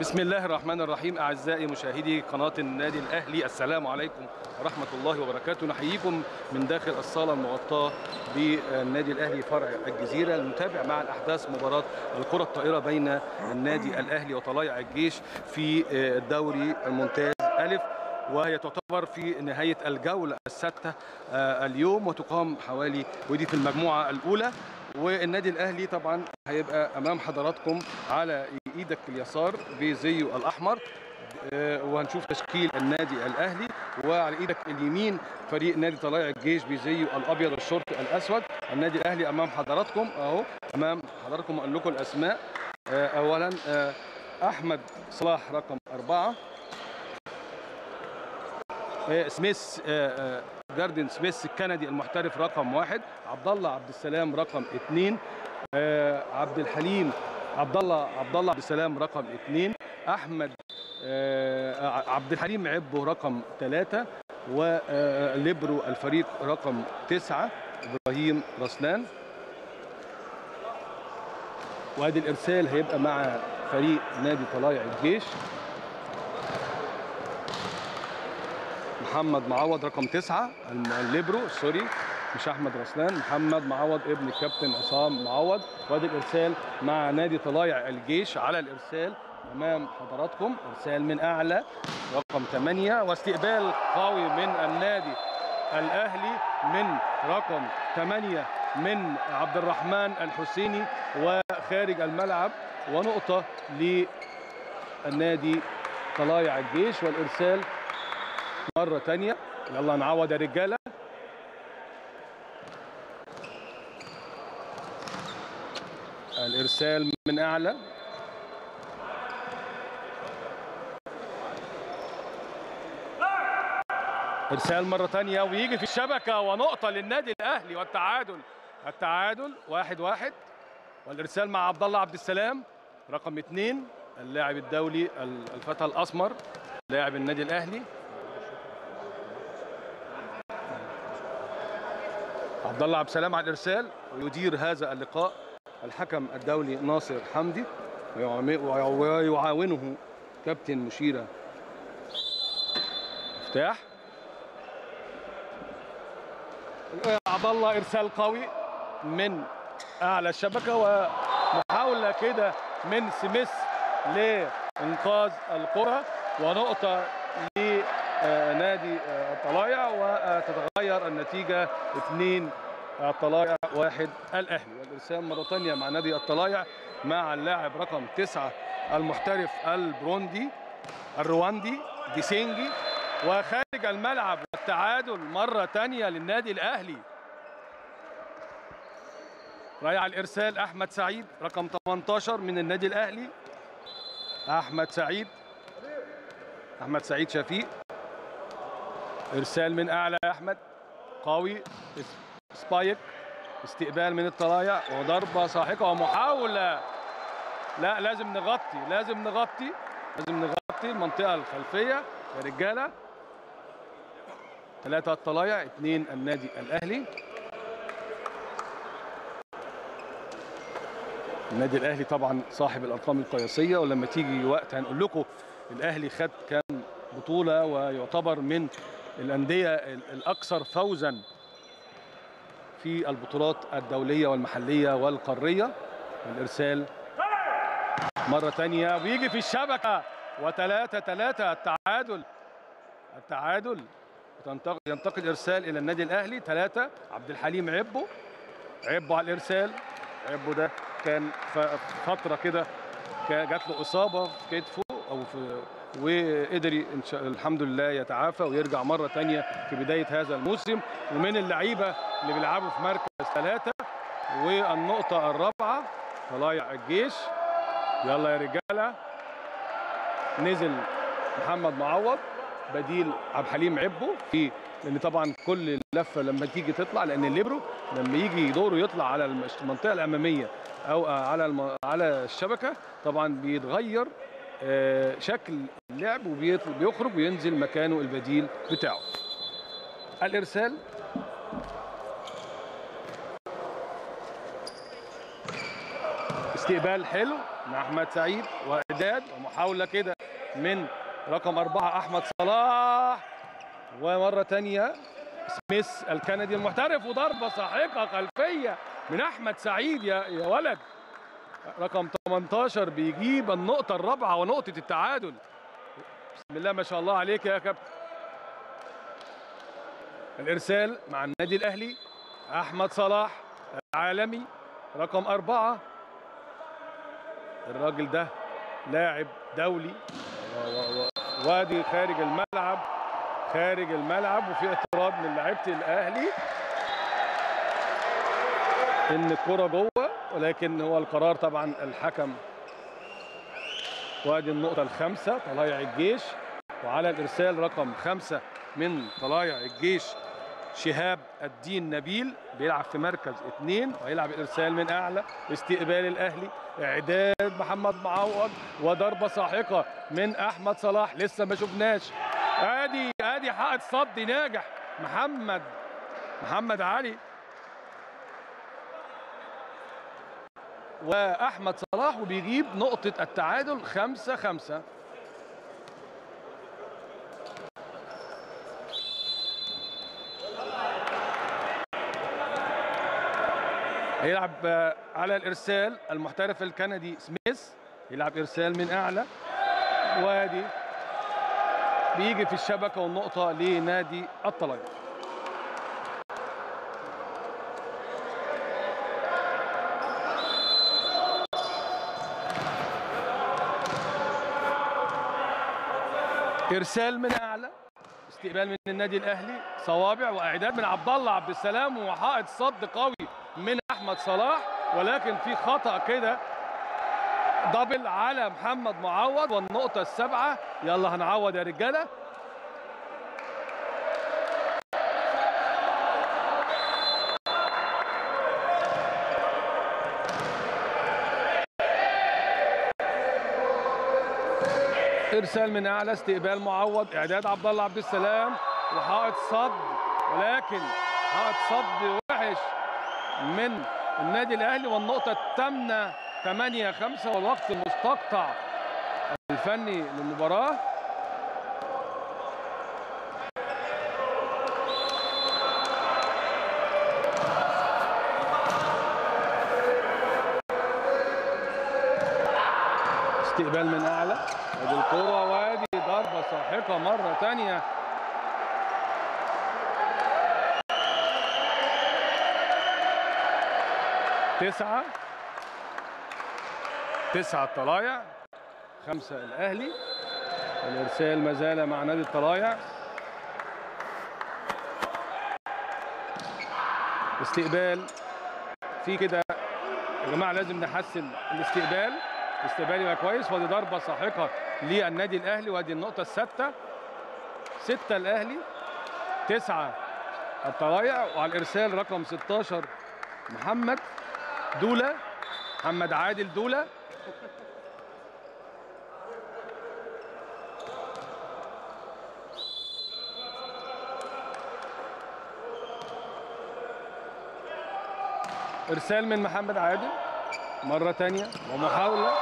بسم الله الرحمن الرحيم اعزائي مشاهدي قناه النادي الاهلي السلام عليكم ورحمه الله وبركاته نحييكم من داخل الصاله المغطاه بالنادي الاهلي فرع الجزيره نتابع مع الاحداث مباراه الكره الطائره بين النادي الاهلي وطلائع الجيش في الدوري الممتاز الف وهي تعتبر في نهايه الجوله السادسه اليوم وتقام حوالي ودي في المجموعه الاولى والنادي الاهلي طبعا هيبقى امام حضراتكم على ايدك اليسار بزيه الاحمر وهنشوف تشكيل النادي الاهلي وعلى ايدك اليمين فريق نادي طلائع الجيش بزيه الابيض والشورت الاسود النادي الاهلي امام حضراتكم اهو امام حضراتكم اقول لكم الاسماء اولا احمد صلاح رقم اربعه سميث جاردن سميث الكندي المحترف رقم واحد عبد الله عبد السلام رقم اثنين عبد الحليم عبد الله عبد الله عبد السلام رقم اثنين احمد عبد الحليم عبو رقم ثلاثة وليبرو الفريق رقم تسعة ابراهيم رسلان وادي الارسال هيبقى مع فريق نادي طلائع الجيش محمد معوض رقم تسعة الليبرو سوري مش احمد رسلان محمد معوض ابن الكابتن عصام معوض وادي الارسال مع نادي طلائع الجيش على الارسال امام حضراتكم ارسال من اعلى رقم 8 واستقبال قوي من النادي الاهلي من رقم 8 من عبد الرحمن الحسيني وخارج الملعب ونقطه للنادي طلائع الجيش والارسال مرة تانية يلا نعوض يا رجالة الإرسال من أعلى إرسال مرة تانية ويجي في الشبكة ونقطة للنادي الأهلي والتعادل التعادل واحد واحد والإرسال مع عبد الله عبد السلام رقم اثنين اللاعب الدولي الفتى الأسمر لاعب النادي الأهلي عبد الله عبد السلام على الارسال ويدير هذا اللقاء الحكم الدولي ناصر حمدي ويعاونه كابتن مشيره مفتاح عبد الله ارسال قوي من اعلى الشبكه ومحاوله كده من سميث لانقاذ الكره ونقطه لنادي الطلايع وتتغير النتيجه 2 الطلايع واحد الاهلي والارسال مره ثانيه مع نادي الطلايع مع اللاعب رقم تسعة المحترف البروندي الرواندي ديسينجي وخارج الملعب والتعادل مره ثانيه للنادي الاهلي رايح الارسال احمد سعيد رقم 18 من النادي الاهلي احمد سعيد احمد سعيد شفيق ارسال من اعلى يا احمد قوي سبايك استقبال من الطلايع وضربه ساحقه ومحاوله لا لازم نغطي لازم نغطي لازم نغطي المنطقه الخلفيه يا رجاله ثلاثة الطلايع اثنين النادي الأهلي النادي الأهلي طبعا صاحب الأرقام القياسية ولما تيجي وقت هنقول لكم الأهلي خد كام بطولة ويعتبر من الأندية الأكثر فوزا في البطولات الدولية والمحلية والقارية الإرسال مرة تانية ويجي في الشبكة وثلاثة ثلاثة التعادل التعادل ينتقل إرسال إلى النادي الأهلي ثلاثة عبد الحليم عبو عبو على الإرسال عبو ده كان فترة كده جات له إصابة في كتفه أو في وقدر الحمد لله يتعافى ويرجع مرة تانية في بداية هذا الموسم ومن اللعيبة اللي بيلعبوا في مركز ثلاثة والنقطة الرابعة طلايع الجيش يلا يا رجالة نزل محمد معوض بديل عبد الحليم عبو في لان طبعا كل لفه لما تيجي تطلع لان الليبرو لما يجي دوره يطلع على المنطقه الاماميه او على الم... على الشبكه طبعا بيتغير شكل اللعب وبيخرج وينزل مكانه البديل بتاعه الارسال استقبال حلو من احمد سعيد واعداد ومحاوله كده من رقم أربعة أحمد صلاح ومرة تانية سميث الكندي المحترف وضربة ساحقة خلفية من أحمد سعيد يا يا ولد رقم 18 بيجيب النقطة الرابعة ونقطة التعادل بسم الله ما شاء الله عليك يا كابتن الإرسال مع النادي الأهلي أحمد صلاح العالمي رقم أربعة الراجل ده لاعب دولي و- و- و- وادي خارج الملعب خارج الملعب وفي اعتراض من لعيبه الاهلي ان الكره جوه ولكن هو القرار طبعا الحكم وادي النقطه الخامسه طلايع الجيش وعلى الارسال رقم خمسه من طلايع الجيش شهاب الدين نبيل بيلعب في مركز اثنين وهيلعب الارسال من اعلى استقبال الاهلي اعداد محمد معوض وضربه ساحقه من احمد صلاح لسه ما شفناش ادي ادي حائط صد ناجح محمد محمد علي واحمد صلاح وبيجيب نقطه التعادل خمسة خمسة هيلعب آه، على الارسال المحترف الكندي سميث يلعب ارسال من اعلى وادي بيجي في الشبكه والنقطه لنادي الطلايع ارسال من اعلى استقبال من النادي الاهلي صوابع واعداد من عبد الله عبد السلام وحائط صد قوي من احمد صلاح ولكن في خطا كده دبل على محمد معوض والنقطه السابعه يلا هنعوض يا رجاله ارسال من اعلى استقبال معوض اعداد عبد الله عبد السلام وحائط صد ولكن حائط صد وحش من النادي الاهلي والنقطه الثامنه 8 5 والوقت المستقطع الفني للمباراه استقبال من اعلى ادي الكرة وادي ضربة ساحقة مرة تانية تسعة تسعة الطلايع خمسة الأهلي الإرسال ما زال مع نادي الطلايع استقبال في كده يا جماعة لازم نحسن الاستقبال الاستقبال يبقى كويس ودي ضربة ساحقة للنادي الأهلي وادي النقطة الستة ستة الأهلي تسعة الطلايع وعلى الإرسال رقم 16 محمد دولة محمد عادل دولة إرسال من محمد عادل مرة تانية ومحاولة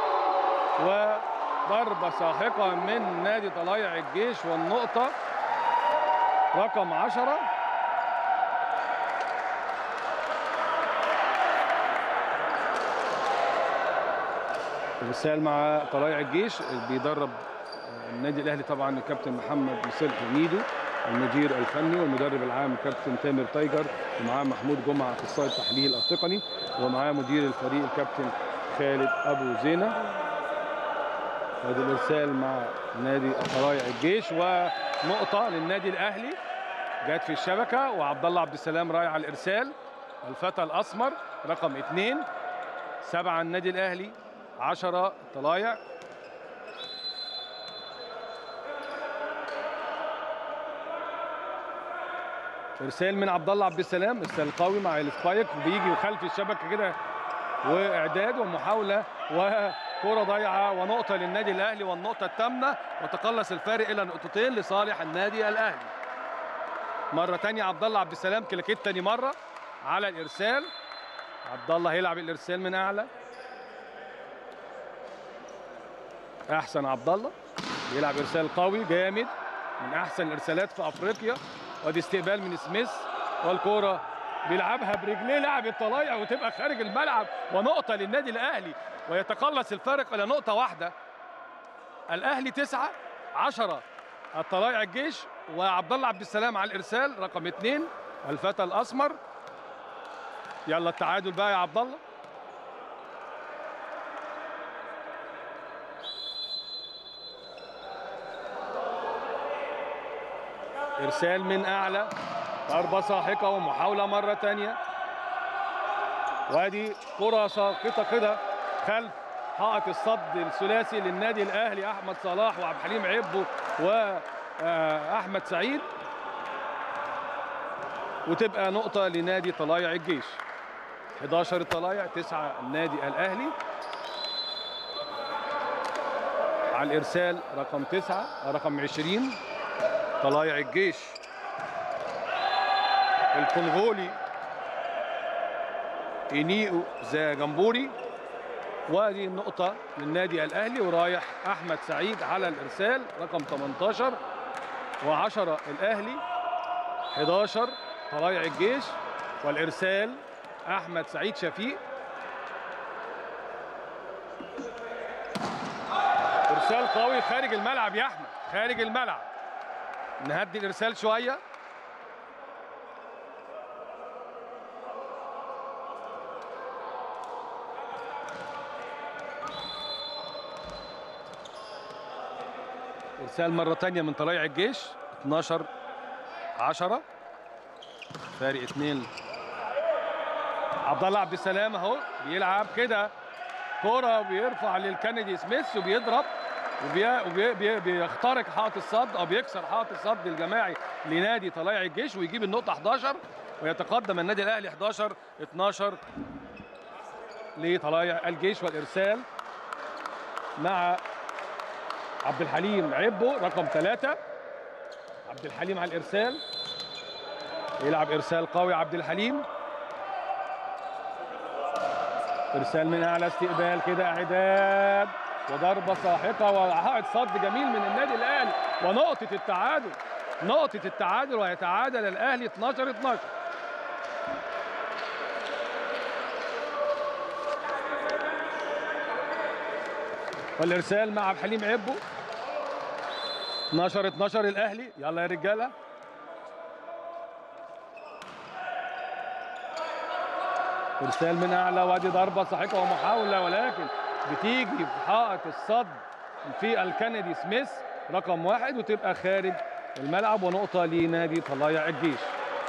وضربة ساحقة من نادي طلايع الجيش والنقطة رقم عشرة إرسال مع طلايع الجيش بيدرب النادي الأهلي طبعا الكابتن محمد نصير ميدو المدير الفني والمدرب العام كابتن تامر تايجر ومعاه محمود جمعه اخصائي التحليل التقني ومعاه مدير الفريق الكابتن خالد ابو زينه ادي الارسال مع نادي طلايع الجيش ونقطه للنادي الاهلي جت في الشبكه وعبد الله عبد السلام رايح على الارسال الفتى الاسمر رقم اثنين سبعه النادي الاهلي عشرة طلايع ارسال من عبد الله عبد السلام ارسال قوي مع السبايك وبيجي خلف الشبكه كده واعداد ومحاوله وكره ضايعه ونقطه للنادي الاهلي والنقطه الثامنه وتقلص الفارق الى نقطتين لصالح النادي الاهلي مره ثانيه عبد الله عبد السلام كلاكيت ثاني مره على الارسال عبد الله هيلعب الارسال من اعلى احسن عبد الله بيلعب ارسال قوي جامد من احسن الارسالات في افريقيا وادي استقبال من سميث والكوره بيلعبها برجليه لعب الطلايع وتبقى خارج الملعب ونقطه للنادي الاهلي ويتقلص الفارق الى نقطه واحده الاهلي تسعة عشرة الطلايع الجيش وعبد الله عبد السلام على الارسال رقم اثنين الفتى الاسمر يلا التعادل بقى يا عبد الله ارسال من اعلى ضربه ساحقه ومحاوله مره ثانيه وادي كره ساقطه كده خلف حائط الصد الثلاثي للنادي الاهلي احمد صلاح وعبد الحليم عبو واحمد سعيد وتبقى نقطه لنادي طلايع الجيش 11 الطلايع 9 النادي الاهلي على الارسال رقم 9 رقم 20 طلايع الجيش الكونغولي إينيو زاجمبوري وادي النقطة للنادي الأهلي ورايح أحمد سعيد على الإرسال رقم 18 و10 الأهلي 11 طلايع الجيش والإرسال أحمد سعيد شفيق إرسال قوي خارج الملعب يا أحمد خارج الملعب نهدي الإرسال شوية ارسال مره تانية من طلائع الجيش 12 10 فارق اثنين عبد الله عبد السلام اهو بيلعب كده كرة بيرفع للكندي سميث وبيضرب وبيخترق حائط الصد او بيكسر حائط الصد الجماعي لنادي طلائع الجيش ويجيب النقطة 11 ويتقدم النادي الاهلي 11 12 لطلائع الجيش والارسال مع عبد الحليم عبو رقم ثلاثة عبد الحليم على الإرسال يلعب إرسال قوي عبد الحليم إرسال من أعلى استقبال كده إعداد وضربة ساحقة وحائط صد جميل من النادي الأهلي ونقطة التعادل نقطة التعادل ويتعادل الأهلي 12 12 والارسال مع عبد الحليم عبو 12 12 الاهلي يلا يا رجاله ارسال من اعلى وادي ضربه ساحقه ومحاوله ولكن بتيجي في حائط الصد في الكندي سميث رقم واحد وتبقى خارج الملعب ونقطه لنادي طلايع الجيش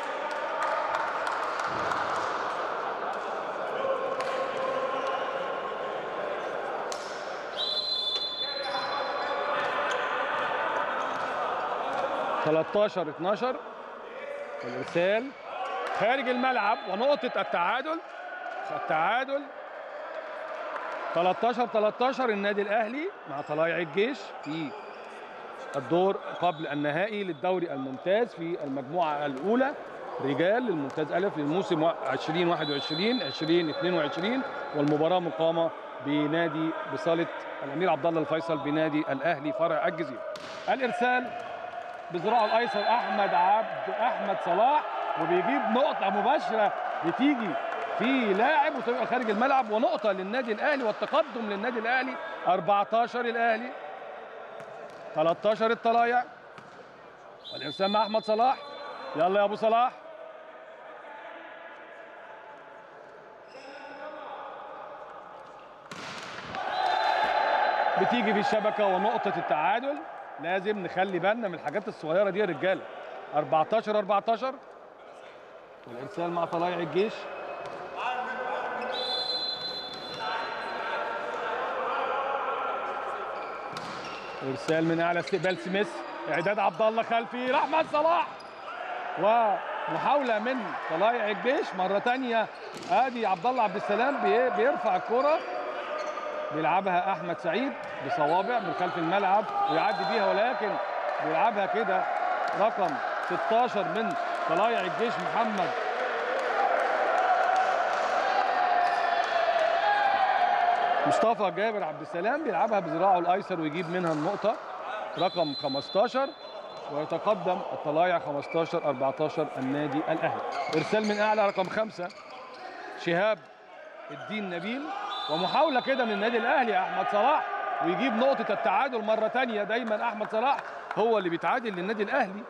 تلتاشر 12 الارسال خارج الملعب ونقطة التعادل التعادل 13 13 النادي الاهلي مع طلائع الجيش في الدور قبل النهائي للدوري الممتاز في المجموعة الأولى رجال للممتاز ألف للموسم 2021 2022 والمباراة مقامة بنادي بصالة الأمير عبد الله الفيصل بنادي الأهلي فرع الجزيرة. الإرسال بذراعه الأيسر أحمد عبد أحمد صلاح وبيجيب نقطة مباشرة بتيجي في لاعب وتبقى خارج الملعب ونقطة للنادي الأهلي والتقدم للنادي الأهلي 14 الأهلي 13 الطلايع والإرسال مع أحمد صلاح يلا يا أبو صلاح بتيجي في الشبكة ونقطة التعادل لازم نخلي بالنا من الحاجات الصغيرة دي يا رجالة 14 14 والإرسال مع طلايع الجيش ارسال من اعلى استقبال سميث اعداد عبد الله خلفي رحمه صلاح ومحاوله من طلائع الجيش مره ثانيه ادي عبد الله عبد السلام بي- بيرفع الكره بيلعبها احمد سعيد بصوابع من خلف الملعب ويعدي بيها ولكن بيلعبها كده رقم 16 من طلائع الجيش محمد مصطفى جابر عبد السلام بيلعبها بذراعه الايسر ويجيب منها النقطه رقم 15 ويتقدم الطلايع 15 14 النادي الاهلي ارسال من اعلى رقم خمسة شهاب الدين نبيل ومحاوله كده من النادي الاهلي احمد صلاح ويجيب نقطه التعادل مره ثانيه دايما احمد صلاح هو اللي بيتعادل للنادي الاهلي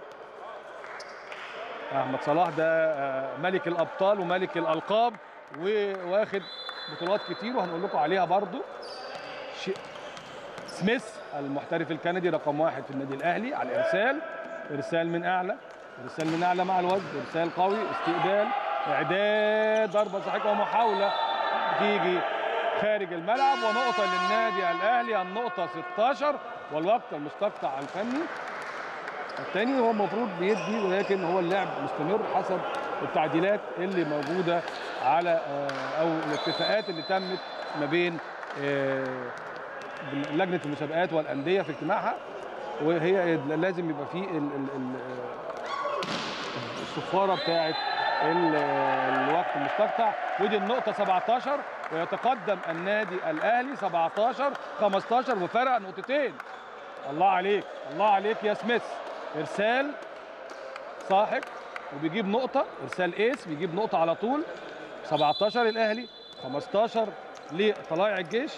احمد صلاح ده آه، ملك الابطال وملك الالقاب وواخد بطولات كتير وهنقول لكم عليها برضو ش... سميث المحترف الكندي رقم واحد في النادي الاهلي على الارسال ارسال من اعلى ارسال من اعلى مع الوزن ارسال قوي استقبال اعداد ضربه صحيحه ومحاوله تيجي خارج الملعب ونقطه للنادي الاهلي النقطه 16 والوقت المستقطع الفني الثاني هو المفروض بيدي ولكن هو اللعب مستمر حسب التعديلات اللي موجوده على آه، او الاتفاقات اللي تمت ما بين آه، لجنه المسابقات والانديه في اجتماعها وهي لازم يبقى في ال- ال- ال- الصفاره بتاعه ال- الوقت المستقطع ودي النقطه 17 ويتقدم النادي الاهلي 17 15 وفرق نقطتين الله عليك الله عليك يا سميث ارسال صاحب وبيجيب نقطه ارسال ايس بيجيب نقطه على طول 17 الاهلي 15 لطلائع الجيش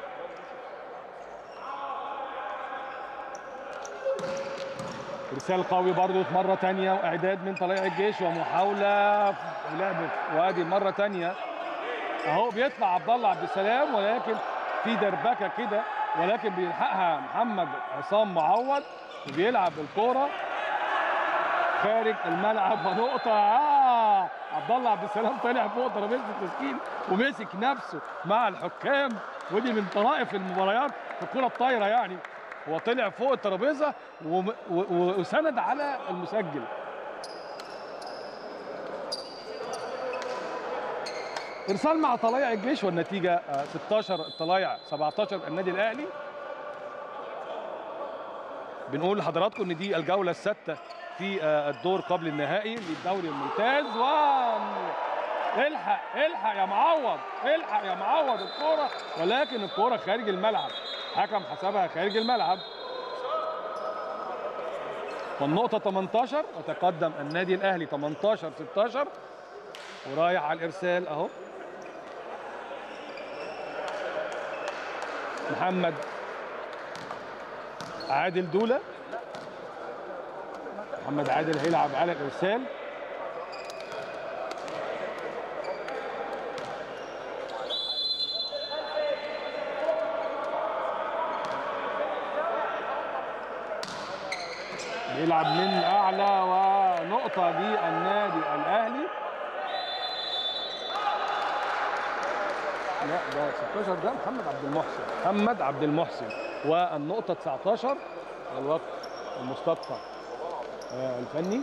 ارسال قوي برضو مره تانية واعداد من طلائع الجيش ومحاوله ولعب وادي مره تانية اهو بيطلع عبد الله عبد السلام ولكن في دربكه كده ولكن بيلحقها محمد عصام معوض وبيلعب الكوره خارج الملعب ونقطه آه عبد الله عبد السلام طلع فوق ترابيزه التسكين ومسك نفسه مع الحكام ودي من طرائف المباريات في الكره الطايره يعني هو طلع فوق الترابيزه وم- و- و- وسند على المسجل ارسال مع طلائع الجيش والنتيجه آه، 16 الطلايع 17 النادي الاهلي بنقول لحضراتكم ان دي الجوله السادسه في آه، الدور قبل النهائي للدوري الممتاز و الحق الحق يا معوض الحق يا معوض الكوره ولكن الكوره خارج الملعب حكم حسبها خارج الملعب والنقطة 18 وتقدم النادي الأهلي 18 16 ورايح على الإرسال أهو محمد عادل دولة محمد عادل هيلعب على الإرسال بيلعب من اعلى ونقطه للنادي الاهلي لا ده 16 ده محمد عبد المحسن محمد عبد المحسن والنقطه 19 الوقت المستقطع آه، الفني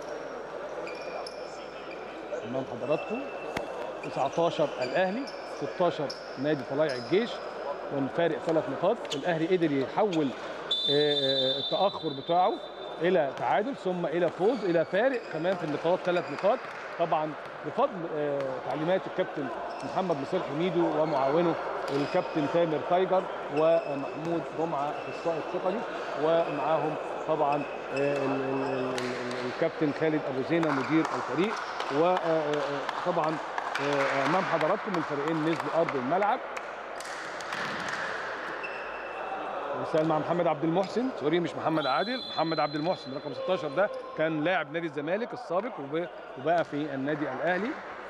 امام حضراتكم 19 الاهلي 16 نادي طلائع الجيش والفارق ثلاث نقاط الاهلي قدر يحول آه، آه، التاخر بتاعه الى تعادل ثم الى فوز الى فارق كمان في النقاط ثلاث نقاط طبعا بفضل آه، تعليمات الكابتن محمد مصطفى حميدو ومعاونه الكابتن تامر تايجر ومحمود جمعه اخصائي التقني ومعاهم طبعا آه، ال- ال- ال- الكابتن خالد ابو زينه مدير الفريق وطبعا امام حضراتكم الفريقين نزلوا ارض الملعب رسالة مع محمد عبد المحسن سوري مش محمد عادل محمد عبد المحسن رقم 16 ده كان لاعب نادي الزمالك السابق وب- وبقى في النادي الاهلي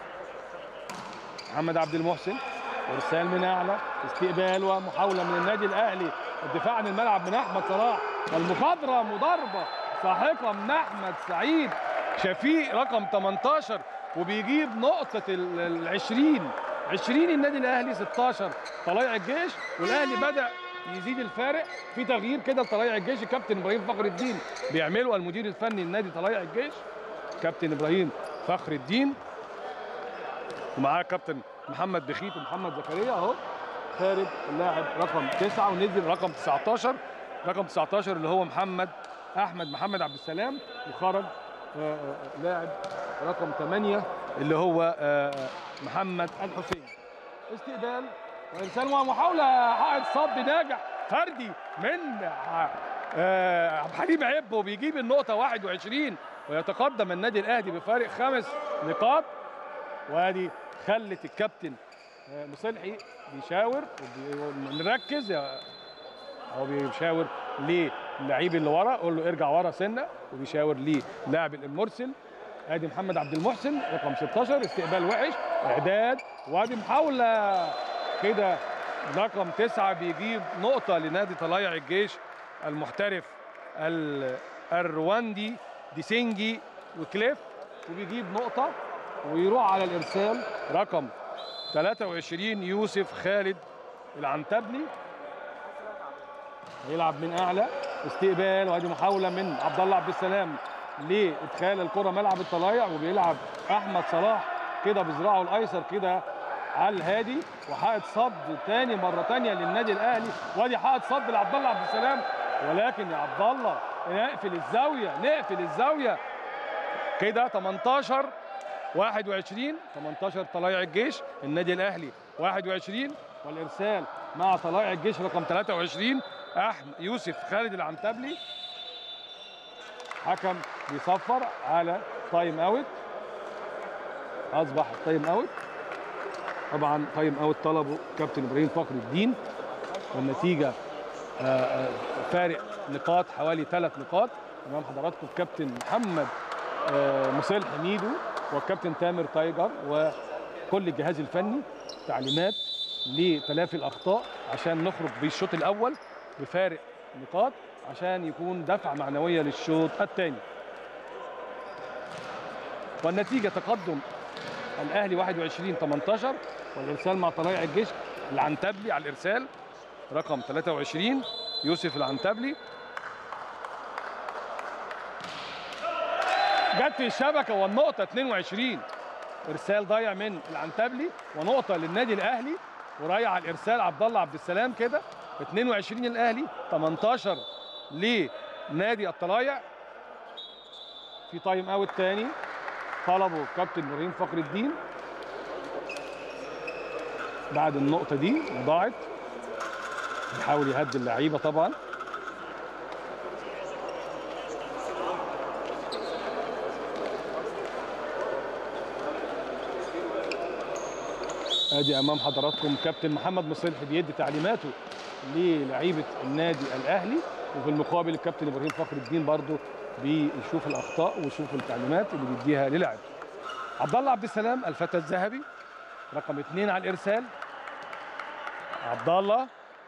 محمد عبد المحسن ارسال من اعلى استقبال ومحاوله من النادي الاهلي الدفاع عن الملعب من احمد صلاح والمخاضره مضاربه ساحقه من احمد سعيد شفيق رقم 18 وبيجيب نقطه ال ال 20 20 النادي الاهلي 16 طلائع الجيش والاهلي بدا يزيد الفارق في تغيير كده لطلائع الجيش الكابتن ابراهيم فخر الدين بيعمله المدير الفني لنادي طلائع الجيش كابتن ابراهيم فخر الدين ومعاه كابتن محمد بخيت ومحمد زكريا اهو خارج اللاعب رقم تسعة ونزل رقم 19 رقم 19 اللي هو محمد احمد محمد عبد السلام وخرج آه، آه، لاعب رقم 8 اللي هو آه، محمد الحسين استقبال وارسال ومحاوله حائط صد ناجح فردي من آه، عبد الحليم عبو بيجيب النقطه 21 ويتقدم النادي الاهلي بفارق خمس نقاط وادي خلت الكابتن آه، مصلحي بيشاور وبي- نركز يا هو بيشاور للعيب اللي ورا قول له ارجع ورا سنه وبيشاور للاعب المرسل ادي محمد عبد المحسن رقم 16 استقبال وحش اعداد وادي محاوله كده رقم تسعة بيجيب نقطة لنادي طلايع الجيش المحترف ال- الرواندي ديسينجي وكليف وبيجيب نقطة ويروح على الإرسال رقم 23 يوسف خالد العنتبلي يلعب من اعلى استقبال وادي محاوله من عبد الله عبد السلام لادخال الكره ملعب الطلايع وبيلعب احمد صلاح كده بذراعه الايسر كده على الهادي وحائط صد تاني مره تانيه للنادي الاهلي وادي حائط صد لعبد الله عبد السلام ولكن يا عبد الله نقفل الزاويه نقفل الزاويه كده 18 21 18 طلايع الجيش النادي الاهلي 21 والارسال مع طلايع الجيش رقم 23 احمد يوسف خالد العنتبلي حكم بيصفر على تايم اوت اصبح تايم اوت طبعا تايم اوت طلبه كابتن ابراهيم فخر الدين والنتيجه آه، آه، فارق نقاط حوالي ثلاث نقاط امام حضراتكم الكابتن محمد آه، مصالح ميدو والكابتن تامر تايجر وكل الجهاز الفني تعليمات لتلافي الاخطاء عشان نخرج بالشوط الاول بفارق نقاط عشان يكون دفعه معنويه للشوط الثاني والنتيجه تقدم الاهلي 21 18 والارسال مع طلائع الجيش العنتبلي على الارسال رقم 23 يوسف العنتبلي جت في الشبكه والنقطه 22 ارسال ضايع من العنتبلي ونقطه للنادي الاهلي ورايح على الارسال عبد الله عبد السلام كده 22 الاهلي 18 لنادي الطلايع في تايم اوت تاني طلبه كابتن ابراهيم فخر الدين بعد النقطه دي ضاعت بيحاول يهدي اللعيبه طبعا ادي امام حضراتكم كابتن محمد مصلح بيدي تعليماته للعيبه النادي الاهلي وفي المقابل الكابتن ابراهيم فخر الدين برضه بيشوف الاخطاء ويشوف التعليمات اللي بيديها للاعب عبد الله عبد السلام الفتى الذهبي رقم اثنين على الارسال عبد الله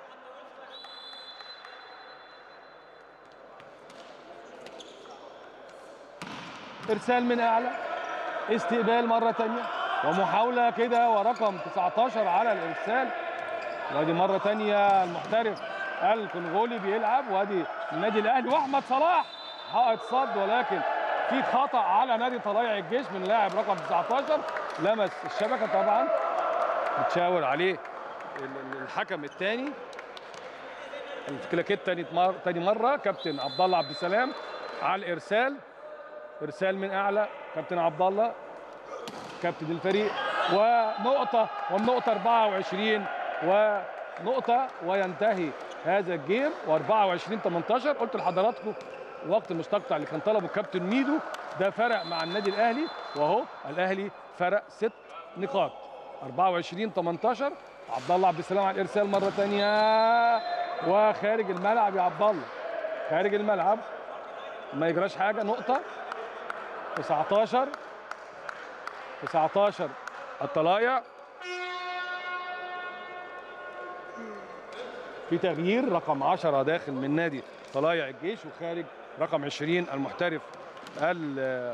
ارسال من اعلى استقبال مره ثانيه ومحاوله كده ورقم 19 على الارسال وادي مره ثانيه المحترف الكونغولي بيلعب وادي النادي الاهلي واحمد صلاح حائط صد ولكن في خطا على نادي طلائع الجيش من لاعب رقم 19 لمس الشبكه طبعا بتشاور عليه ال- ال- الحكم الثاني الكلاكيت تاني مر... تاني مره كابتن عبد الله عبد السلام على الارسال ارسال من اعلى كابتن عبد الله كابتن الفريق ونقطه والنقطه 24 ونقطه وينتهي هذا الجيم و24 18 قلت لحضراتكم الوقت المستقطع اللي كان طلبه كابتن ميدو ده فرق مع النادي الاهلي واهو الاهلي فرق ست نقاط 24 18 عبد الله عبد السلام على الارسال مره ثانيه وخارج الملعب يا عبد الله خارج الملعب ما يجراش حاجه نقطه 19 19 الطلايع في تغيير رقم 10 داخل من نادي طلايع الجيش وخارج رقم 20 المحترف ال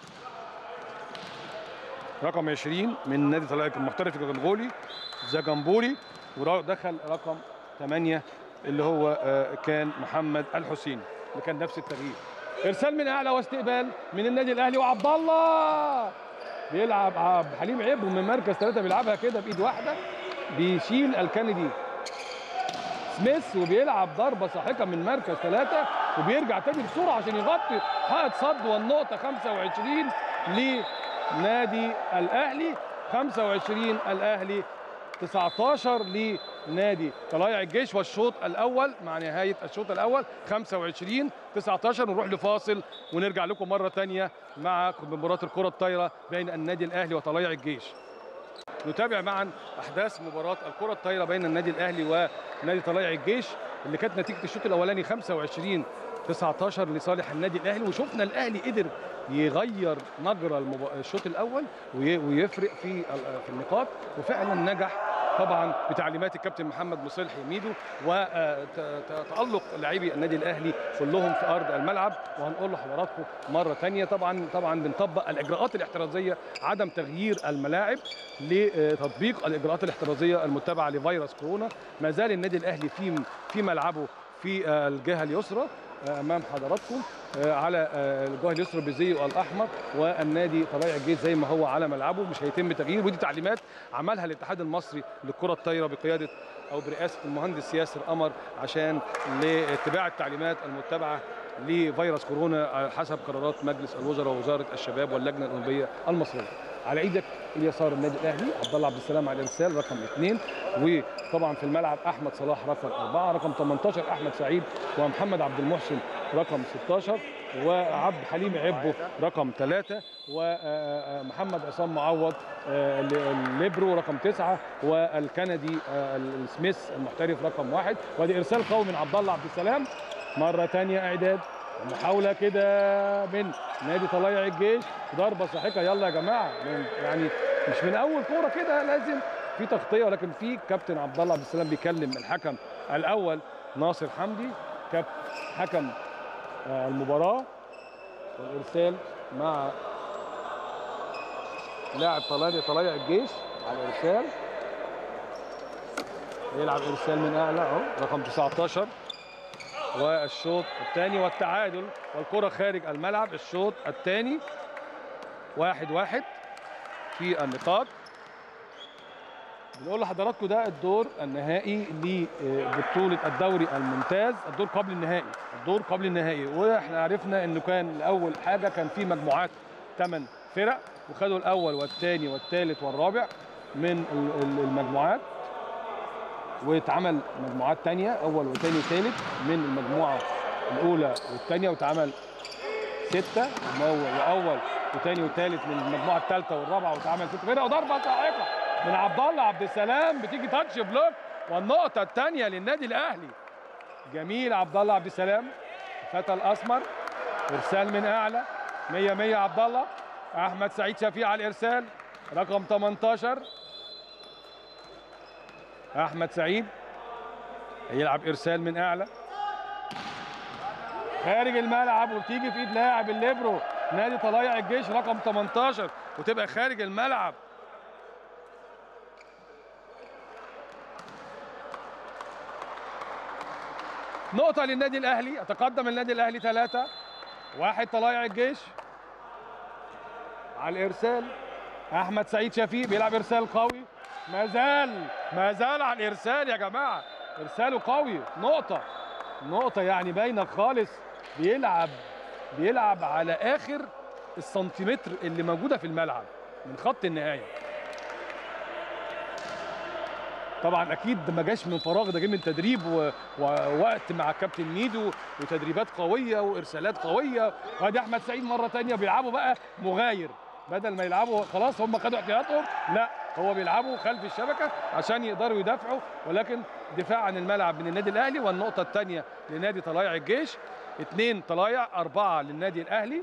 رقم 20 من نادي طلايع المحترف الكونغولي زاجامبولي ودخل رقم 8 اللي هو آه، كان محمد الحسيني اللي كان نفس التغيير ارسال من اعلى واستقبال من النادي الاهلي وعبد الله بيلعب عبد الحليم عبو من مركز ثلاثه بيلعبها كده بايد واحده بيشيل الكندي سميث وبيلعب ضربه ساحقه من مركز ثلاثه وبيرجع تاني بسرعه عشان يغطي حائط صد والنقطه 25 لنادي الاهلي 25 الاهلي 19 لنادي طلائع الجيش والشوط الاول مع نهايه الشوط الاول 25 19 نروح لفاصل ونرجع لكم مره ثانيه مع مباراه الكره الطايره بين النادي الاهلي وطلائع الجيش نتابع معا احداث مباراه الكره الطايره بين النادي الاهلي ونادي طلائع الجيش اللي كانت نتيجه الشوط الاولاني 25 19 لصالح النادي الاهلي وشفنا الاهلي قدر يغير مجرى المب... الشوط الاول وي... ويفرق في ال- في النقاط وفعلا نجح طبعا بتعليمات الكابتن محمد مصلحي ميدو وتالق لاعبي النادي الاهلي كلهم في ارض الملعب وهنقول لحضراتكم مره ثانيه طبعا طبعا بنطبق الاجراءات الاحترازيه عدم تغيير الملاعب لتطبيق الاجراءات الاحترازيه المتبعه لفيروس كورونا ما زال النادي الاهلي في في ملعبه في الجهه اليسرى امام حضراتكم على الجهه اليسرى بزيه الاحمر والنادي طلائع الجيش زي ما هو على ملعبه مش هيتم تغيير ودي تعليمات عملها الاتحاد المصري للكره الطايره بقياده او برئاسه المهندس ياسر قمر عشان لاتباع التعليمات المتبعه لفيروس كورونا حسب قرارات مجلس الوزراء ووزاره الشباب واللجنه الاولمبيه المصريه. على ايدك اليسار النادي الاهلي عبد الله عبد السلام على الارسال رقم اثنين وطبعا في الملعب احمد صلاح رقم اربعه رقم 18 احمد سعيد ومحمد عبد المحسن رقم 16 وعبد حليم عبو رقم ثلاثه ومحمد عصام معوض الليبرو رقم تسعه والكندي السميث المحترف رقم واحد وادي ارسال قوي من عبد الله عبد السلام مره ثانيه اعداد محاوله كده من نادي طلائع الجيش ضربه ساحقه يلا يا جماعه يعني مش من اول كوره كده لازم في تغطيه ولكن في كابتن عبد الله عبد السلام بيكلم الحكم الاول ناصر حمدي كاب حكم المباراه والارسال مع لاعب طلائع طلائع الجيش على الارسال يلعب ارسال من اعلى اهو رقم 19 والشوط الثاني والتعادل والكرة خارج الملعب الشوط الثاني واحد واحد في النقاط بنقول لحضراتكم ده الدور النهائي لبطولة الدوري الممتاز الدور قبل النهائي الدور قبل النهائي واحنا عرفنا انه كان الاول حاجة كان في مجموعات ثمان فرق وخدوا الاول والثاني والثالث والرابع من المجموعات واتعمل مجموعات تانية أول وثاني وثالث من المجموعة الأولى والثانية واتعمل ستة وأول وثاني وثالث من المجموعة الثالثة والرابعة واتعمل ست فرق وضربة ساحقة من عبد الله عبد السلام بتيجي تاتش بلوك والنقطة الثانية للنادي الأهلي جميل عبد الله عبد السلام فتى الأسمر إرسال من أعلى 100 100 عبد الله أحمد سعيد شفيع على الإرسال رقم 18 احمد سعيد هيلعب ارسال من اعلى خارج الملعب وبتيجي في ايد لاعب الليبرو نادي طلائع الجيش رقم 18 وتبقى خارج الملعب نقطة للنادي الأهلي يتقدم النادي الأهلي ثلاثة واحد طلائع الجيش على الإرسال أحمد سعيد شفيق بيلعب إرسال قوي ما زال ما زال على الارسال يا جماعه ارساله قوي نقطه نقطه يعني باينه خالص بيلعب بيلعب على اخر السنتيمتر اللي موجوده في الملعب من خط النهايه طبعا اكيد ما جاش من فراغ ده جه من تدريب و... ووقت مع الكابتن ميدو وتدريبات قويه وارسالات قويه وادي احمد سعيد مره ثانيه بيلعبوا بقى مغاير بدل ما يلعبوا خلاص هم خدوا احتياطهم لا هو بيلعبوا خلف الشبكه عشان يقدروا يدافعوا ولكن دفاع عن الملعب من النادي الاهلي والنقطه الثانيه لنادي طلائع الجيش اثنين طلائع اربعه للنادي الاهلي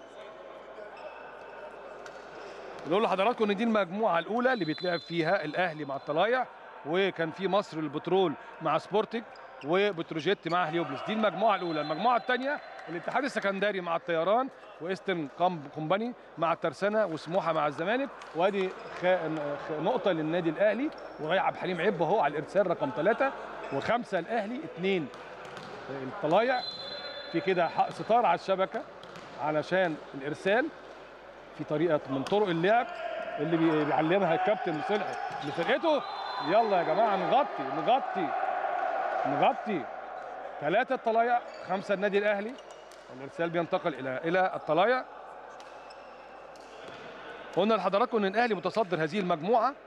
نقول لحضراتكم ان دي المجموعه الاولى اللي بيتلعب فيها الاهلي مع الطلائع وكان في مصر البترول مع سبورتنج وبتروجيت مع هليوبلس دي المجموعه الاولى المجموعه الثانيه الاتحاد السكندري مع الطيران وايسترن كومباني مع الترسانه وسموحه مع الزمالك وادي خ... نقطه للنادي الاهلي ورايح عبد الحليم عبه اهو على الارسال رقم ثلاثه وخمسه الاهلي اثنين الطلايع في كده ستار على الشبكه علشان الارسال في طريقه من طرق اللعب اللي بيعلمها الكابتن صلحي لفرقته يلا يا جماعه نغطي نغطي نغطي ثلاثة الطلايع خمسة النادي الأهلي الإرسال بينتقل إلى إلى الطلايع قلنا لحضراتكم إن الأهلي متصدر هذه المجموعة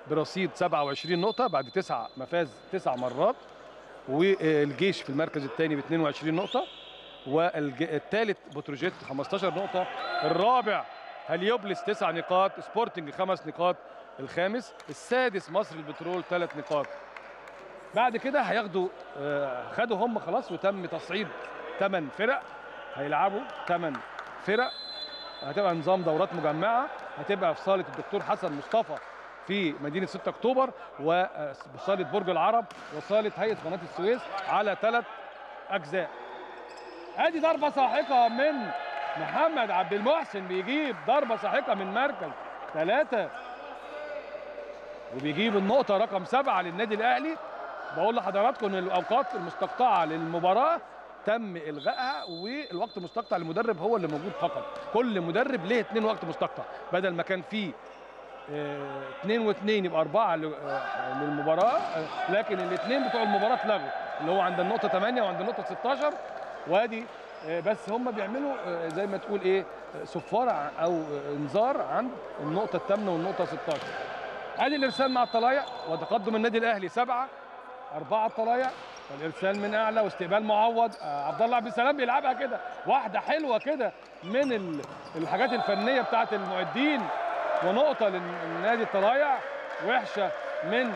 برصيد 27 نقطه بعد تسع مفاز تسع مرات والجيش في المركز الثاني ب 22 نقطه والثالث بتروجيت 15 نقطه الرابع هليوبلس تسع نقاط سبورتنج خمس نقاط الخامس السادس مصر البترول ثلاث نقاط بعد كده هياخدوا آه، خدوا هم خلاص وتم تصعيد ثمان فرق هيلعبوا ثمان فرق هتبقى نظام دورات مجمعه هتبقى في صاله الدكتور حسن مصطفى في مدينه 6 اكتوبر وصاله برج العرب وصاله هيئه قناه السويس على ثلاث اجزاء ادي ضربه ساحقه من محمد عبد المحسن بيجيب ضربه ساحقه من مركز ثلاثه وبيجيب النقطه رقم سبعه للنادي الاهلي بقول لحضراتكم ان الاوقات المستقطعه للمباراه تم الغائها والوقت المستقطع للمدرب هو اللي موجود فقط كل مدرب ليه اثنين وقت مستقطع بدل ما كان فيه آه، اثنين واثنين يبقى اربعه ل- آه، للمباراه آه، لكن الاثنين بتوع المباراه اتلغوا اللي هو عند النقطه 8 وعند النقطه 16 وادي آه، بس هم بيعملوا آه، زي ما تقول ايه آه، صفاره ع- او آه، انذار عند النقطه الثامنه والنقطه 16 ادي الارسال مع الطلايع وتقدم النادي الاهلي سبعه اربعه الطلايع والارسال من اعلى واستقبال معوض آه، عبد الله عبد السلام بيلعبها كده واحده حلوه كده من ال- الحاجات الفنيه بتاعت المعدين ونقطه للنادي الطلايع وحشه من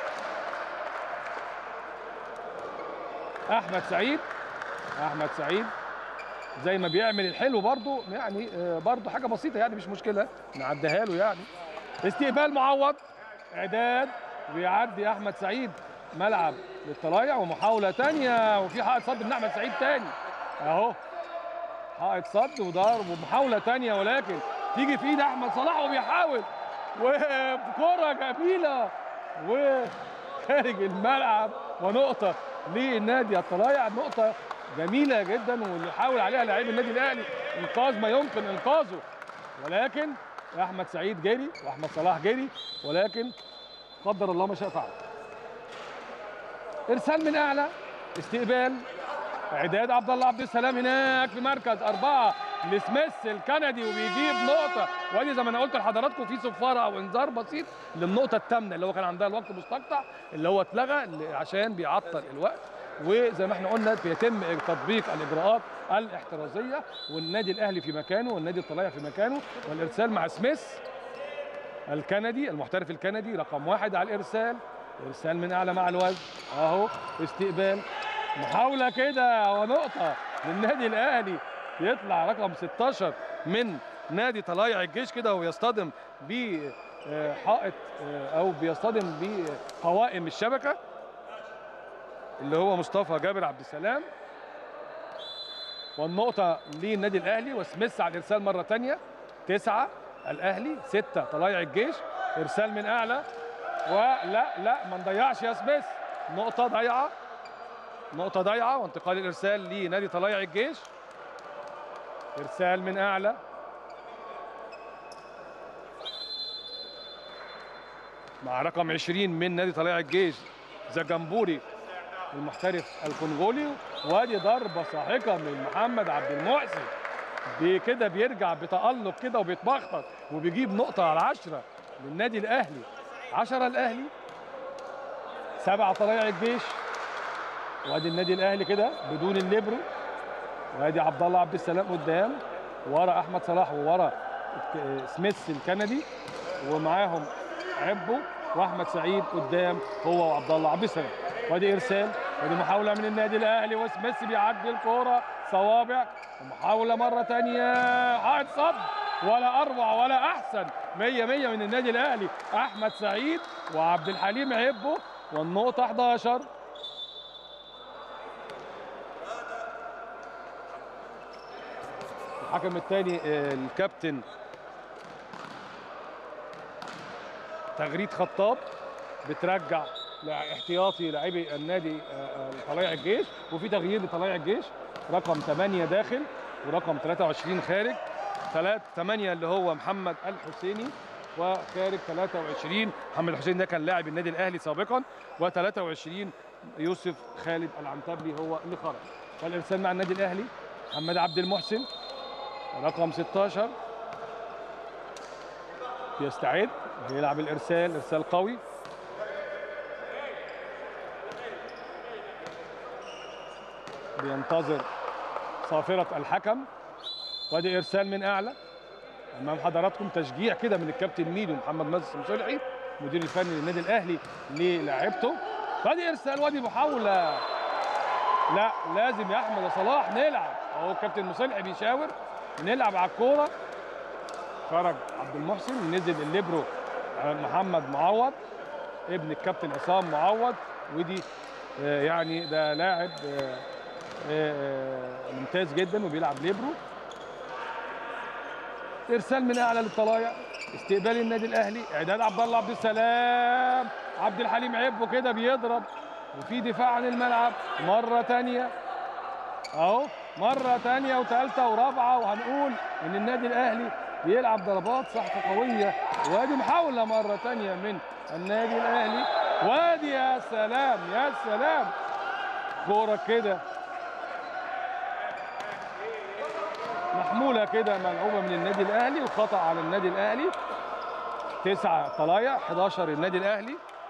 احمد سعيد احمد سعيد زي ما بيعمل الحلو برضو يعني آه، برضو حاجه بسيطه يعني مش مشكله نعديها له يعني استقبال معوض اعداد بيعدي احمد سعيد ملعب للطلايع ومحاوله تانية وفي حائط صد من احمد سعيد تاني اهو حائط صد وضرب ومحاوله تانية ولكن تيجي في ايد احمد صلاح وبيحاول وكره جميله وخارج الملعب ونقطه للنادي الطلايع نقطه جميله جدا واللي حاول عليها لاعبي النادي الاهلي انقاذ ما يمكن انقاذه ولكن احمد سعيد جري واحمد صلاح جري ولكن قدر الله ما شاء فعل ارسال من اعلى استقبال اعداد عبد الله عبد السلام هناك في مركز اربعه لسميث الكندي وبيجيب نقطه وادي زي ما انا قلت لحضراتكم في صفاره او انذار بسيط للنقطه الثامنه اللي هو كان عندها الوقت مستقطع اللي هو اتلغى اللي- عشان بيعطل الوقت وزي ما احنا قلنا بيتم تطبيق الاجراءات الاحترازيه والنادي الاهلي في مكانه والنادي الطلائع في مكانه والارسال مع سميث الكندي المحترف الكندي رقم واحد على الارسال ارسال من اعلى مع الوزن اهو استقبال محاوله كده ونقطه للنادي الاهلي يطلع رقم 16 من نادي طلايع الجيش كده ويصطدم بحائط او بيصطدم بقوائم الشبكه اللي هو مصطفى جابر عبد السلام والنقطه للنادي الاهلي وسميث على الارسال مره ثانيه تسعه الاهلي سته طلايع الجيش ارسال من اعلى ولا لا ما نضيعش يا سميث نقطه ضايعه نقطه ضايعه وانتقال الارسال لنادي طلايع الجيش ارسال من اعلى مع رقم 20 من نادي طلائع الجيش زجنبوري المحترف الكونغولي وادي ضربه ساحقه من محمد عبد المحسن بي- كده بيرجع بتألق كده وبيتبخطط وبيجيب نقطة على عشرة للنادي الأهلي عشرة الأهلي سبعة طلائع الجيش وادي النادي الأهلي كده بدون الليبرو وادي عبد الله عبد السلام قدام ورا أحمد صلاح وورا ك- سميث الكندي ومعاهم عبو واحمد سعيد قدام هو وعبد الله عبد السلام وادي ارسال ودي محاوله من النادي الاهلي وسميث بيعدي الكوره صوابع ومحاوله مره ثانيه حائط صد ولا اروع ولا احسن 100 100 من النادي الاهلي احمد سعيد وعبد الحليم عبو والنقطه 11 الحكم الثاني الكابتن تغريد خطاب بترجع احتياطي لاعبي النادي آه، آه، طلائع الجيش وفي تغيير لطلائع الجيش رقم 8 داخل ورقم 23 خارج 3 8 اللي هو محمد الحسيني وخارج 23 محمد الحسيني ده كان لاعب النادي الاهلي سابقا و23 يوسف خالد العنتبلي هو اللي خرج فالارسال مع النادي الاهلي محمد عبد المحسن رقم 16 بيستعد بيلعب الارسال ارسال قوي بينتظر صافره الحكم وادي ارسال من اعلى امام حضراتكم تشجيع كده من الكابتن ميدو محمد مازن صلحي المدير الفني للنادي الاهلي للاعيبته وادي ارسال وادي محاوله لا لازم يا احمد يا صلاح نلعب اهو الكابتن مصلحي بيشاور نلعب على الكوره خرج عبد المحسن نزل الليبرو محمد معوض ابن الكابتن عصام معوض ودي آه، يعني ده لاعب آه، آه، ممتاز جدا وبيلعب ليبرو ارسال من اعلى للطلايع استقبال النادي الاهلي اعداد عبد الله عبد السلام عبد الحليم عبه كده بيضرب وفي دفاع عن الملعب مره تانية اهو مره تانية وثالثه ورابعه وهنقول ان النادي الاهلي بيلعب ضربات صحفه قويه وادي محاوله مره تانية من النادي الاهلي وادي يا سلام يا سلام كوره كده محموله كده ملعوبه من النادي الاهلي وخطا على النادي الاهلي تسعة طلايع 11 النادي الاهلي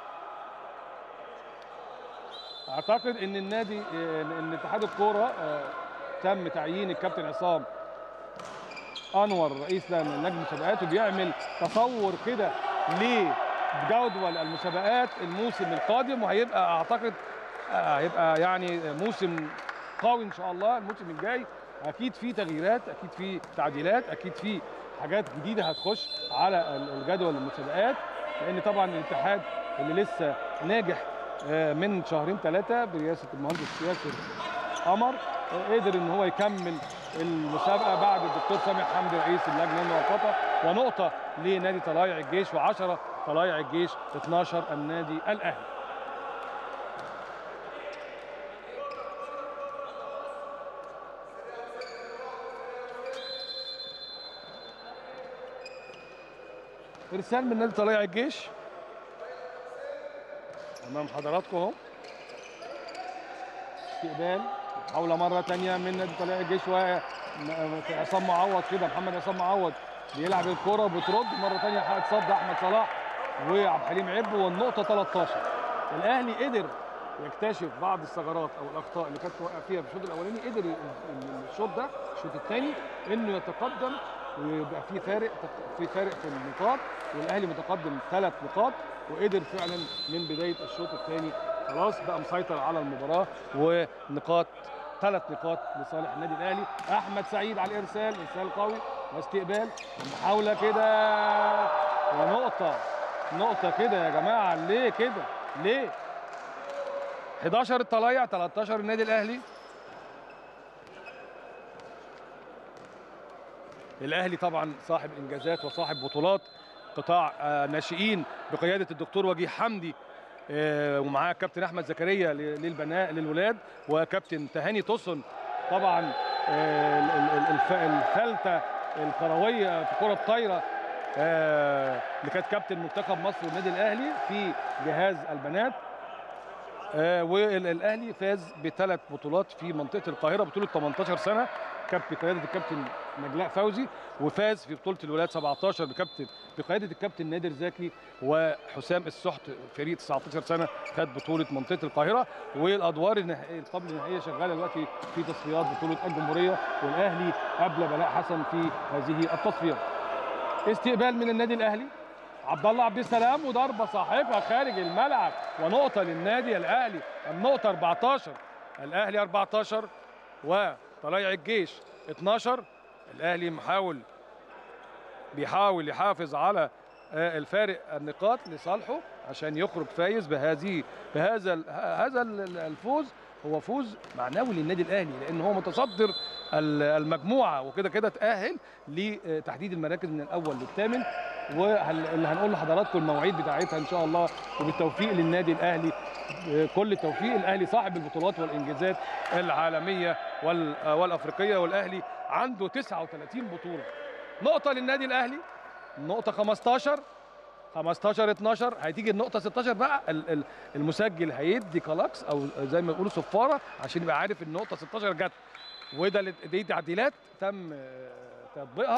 اعتقد ان النادي ان اتحاد الكوره آه، تم تعيين الكابتن عصام انور رئيس لجنه المسابقات وبيعمل تصور كده لجدول المسابقات الموسم القادم وهيبقى اعتقد آه، هيبقى يعني موسم قوي ان شاء الله الموسم الجاي اكيد في تغييرات اكيد في تعديلات اكيد في حاجات جديده هتخش على الجدول المسابقات لان طبعا الاتحاد اللي لسه ناجح آه، من شهرين ثلاثه برئاسه المهندس ياسر قمر آه، قدر ان هو يكمل المسابقه بعد الدكتور سامح حمدي رئيس اللجنه المؤقته ونقطه لنادي طلايع الجيش و10 طلايع الجيش 12 النادي الاهلي ارسال من نادي طلائع الجيش امام حضراتكم اهو استقبال محاولة مرة تانية من نادي طلائع الجيش وعصام معوض كده محمد عصام معوض بيلعب الكرة وبترد مرة تانية حلقة صد أحمد صلاح وعبد الحليم عبو والنقطة 13 الأهلي قدر يكتشف بعض الثغرات أو الأخطاء اللي كانت واقع فيها في الشوط الأولاني قدر ال- ال- الشوط ده الشوط الثاني إنه يتقدم ويبقى في فارق في فارق في النقاط والاهلي متقدم ثلاث نقاط وقدر فعلا من بدايه الشوط الثاني خلاص بقى مسيطر على المباراه ونقاط ثلاث نقاط لصالح النادي الاهلي احمد سعيد على الارسال ارسال قوي واستقبال محاوله كده ونقطه نقطه كده يا جماعه ليه كده ليه 11 الطلايع 13 النادي الاهلي الاهلي طبعا صاحب انجازات وصاحب بطولات قطاع آه، ناشئين بقياده الدكتور وجيه حمدي آه، ومعاه كابتن احمد زكريا ل- للبناء للولاد وكابتن تهاني توسن طبعا آه، ال- ال- الف- الفلته الكرويه في كره الطايره آه، اللي كانت كابتن منتخب مصر والنادي الاهلي في جهاز البنات آه، والاهلي فاز بثلاث بطولات في منطقه القاهره بطوله 18 سنه كانت بقياده الكابتن نجلاء فوزي وفاز في بطوله الولاد 17 بكابتن بقياده الكابتن نادر زكي وحسام السحت فريق 19 سنه خد بطوله منطقه القاهره والادوار النهائيه قبل النهائيه شغاله دلوقتي في تصفيات بطوله الجمهوريه والاهلي قبل بلاء حسن في هذه التصفيات استقبال من النادي الاهلي عبد الله عبد السلام وضربه صاحبها خارج الملعب ونقطه للنادي الاهلي النقطه 14 الاهلي 14 وطلائع الجيش 12 الاهلي محاول بيحاول يحافظ على آه، الفارق النقاط لصالحه عشان يخرج فايز بهذه بهذا ال- هذا ال- الفوز هو فوز معنوي للنادي الاهلي لان هو متصدر ال- المجموعه وكده كده تاهل لتحديد المراكز من الاول للثامن واللي هنقول لحضراتكم المواعيد بتاعتها ان شاء الله وبالتوفيق للنادي الاهلي آه، كل التوفيق الاهلي صاحب البطولات والانجازات العالميه وال- آه، والافريقيه والاهلي عنده 39 بطوله نقطه للنادي الاهلي نقطه 15 15 12 هتيجي النقطه 16 بقى ال- ال- المسجل هيدي كلاكس او زي ما بيقولوا صفاره عشان يبقى عارف النقطه 16 جت وده اللي- دي تعديلات تم آه، تطبيقها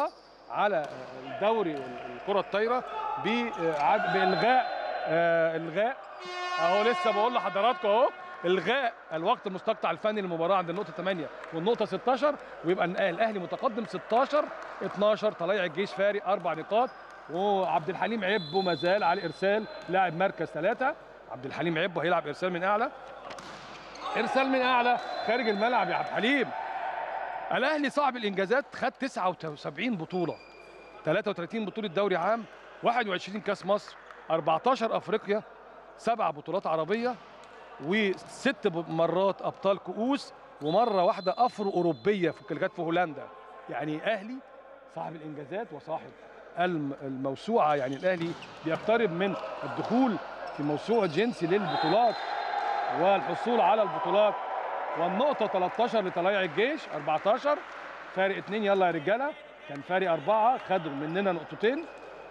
على الدوري الكره الطايره بإعادة- بالغاء آه، الغاء اهو لسه بقول لحضراتكم اهو الغاء الوقت المستقطع الفني للمباراه عند النقطه 8 والنقطه 16 ويبقى الاهلي متقدم 16 12 طلائع الجيش فارق اربع نقاط وعبد الحليم عبو ما زال على الارسال لاعب مركز ثلاثه عبد الحليم عبو هيلعب ارسال من اعلى ارسال من اعلى خارج الملعب يا عبد الحليم الاهلي صاحب الانجازات خد 79 بطوله 33 بطوله دوري عام 21 كاس مصر 14 افريقيا سبع بطولات عربيه وست ب- مرات ابطال كؤوس ومره واحده افرو اوروبيه في اللي كانت في هولندا يعني اهلي صاحب الانجازات وصاحب الم- الموسوعه يعني الاهلي بيقترب من الدخول في موسوعه جنسي للبطولات والحصول على البطولات والنقطه 13 لطلائع الجيش 14 فارق اتنين يلا يا رجاله كان فارق اربعه خدوا مننا نقطتين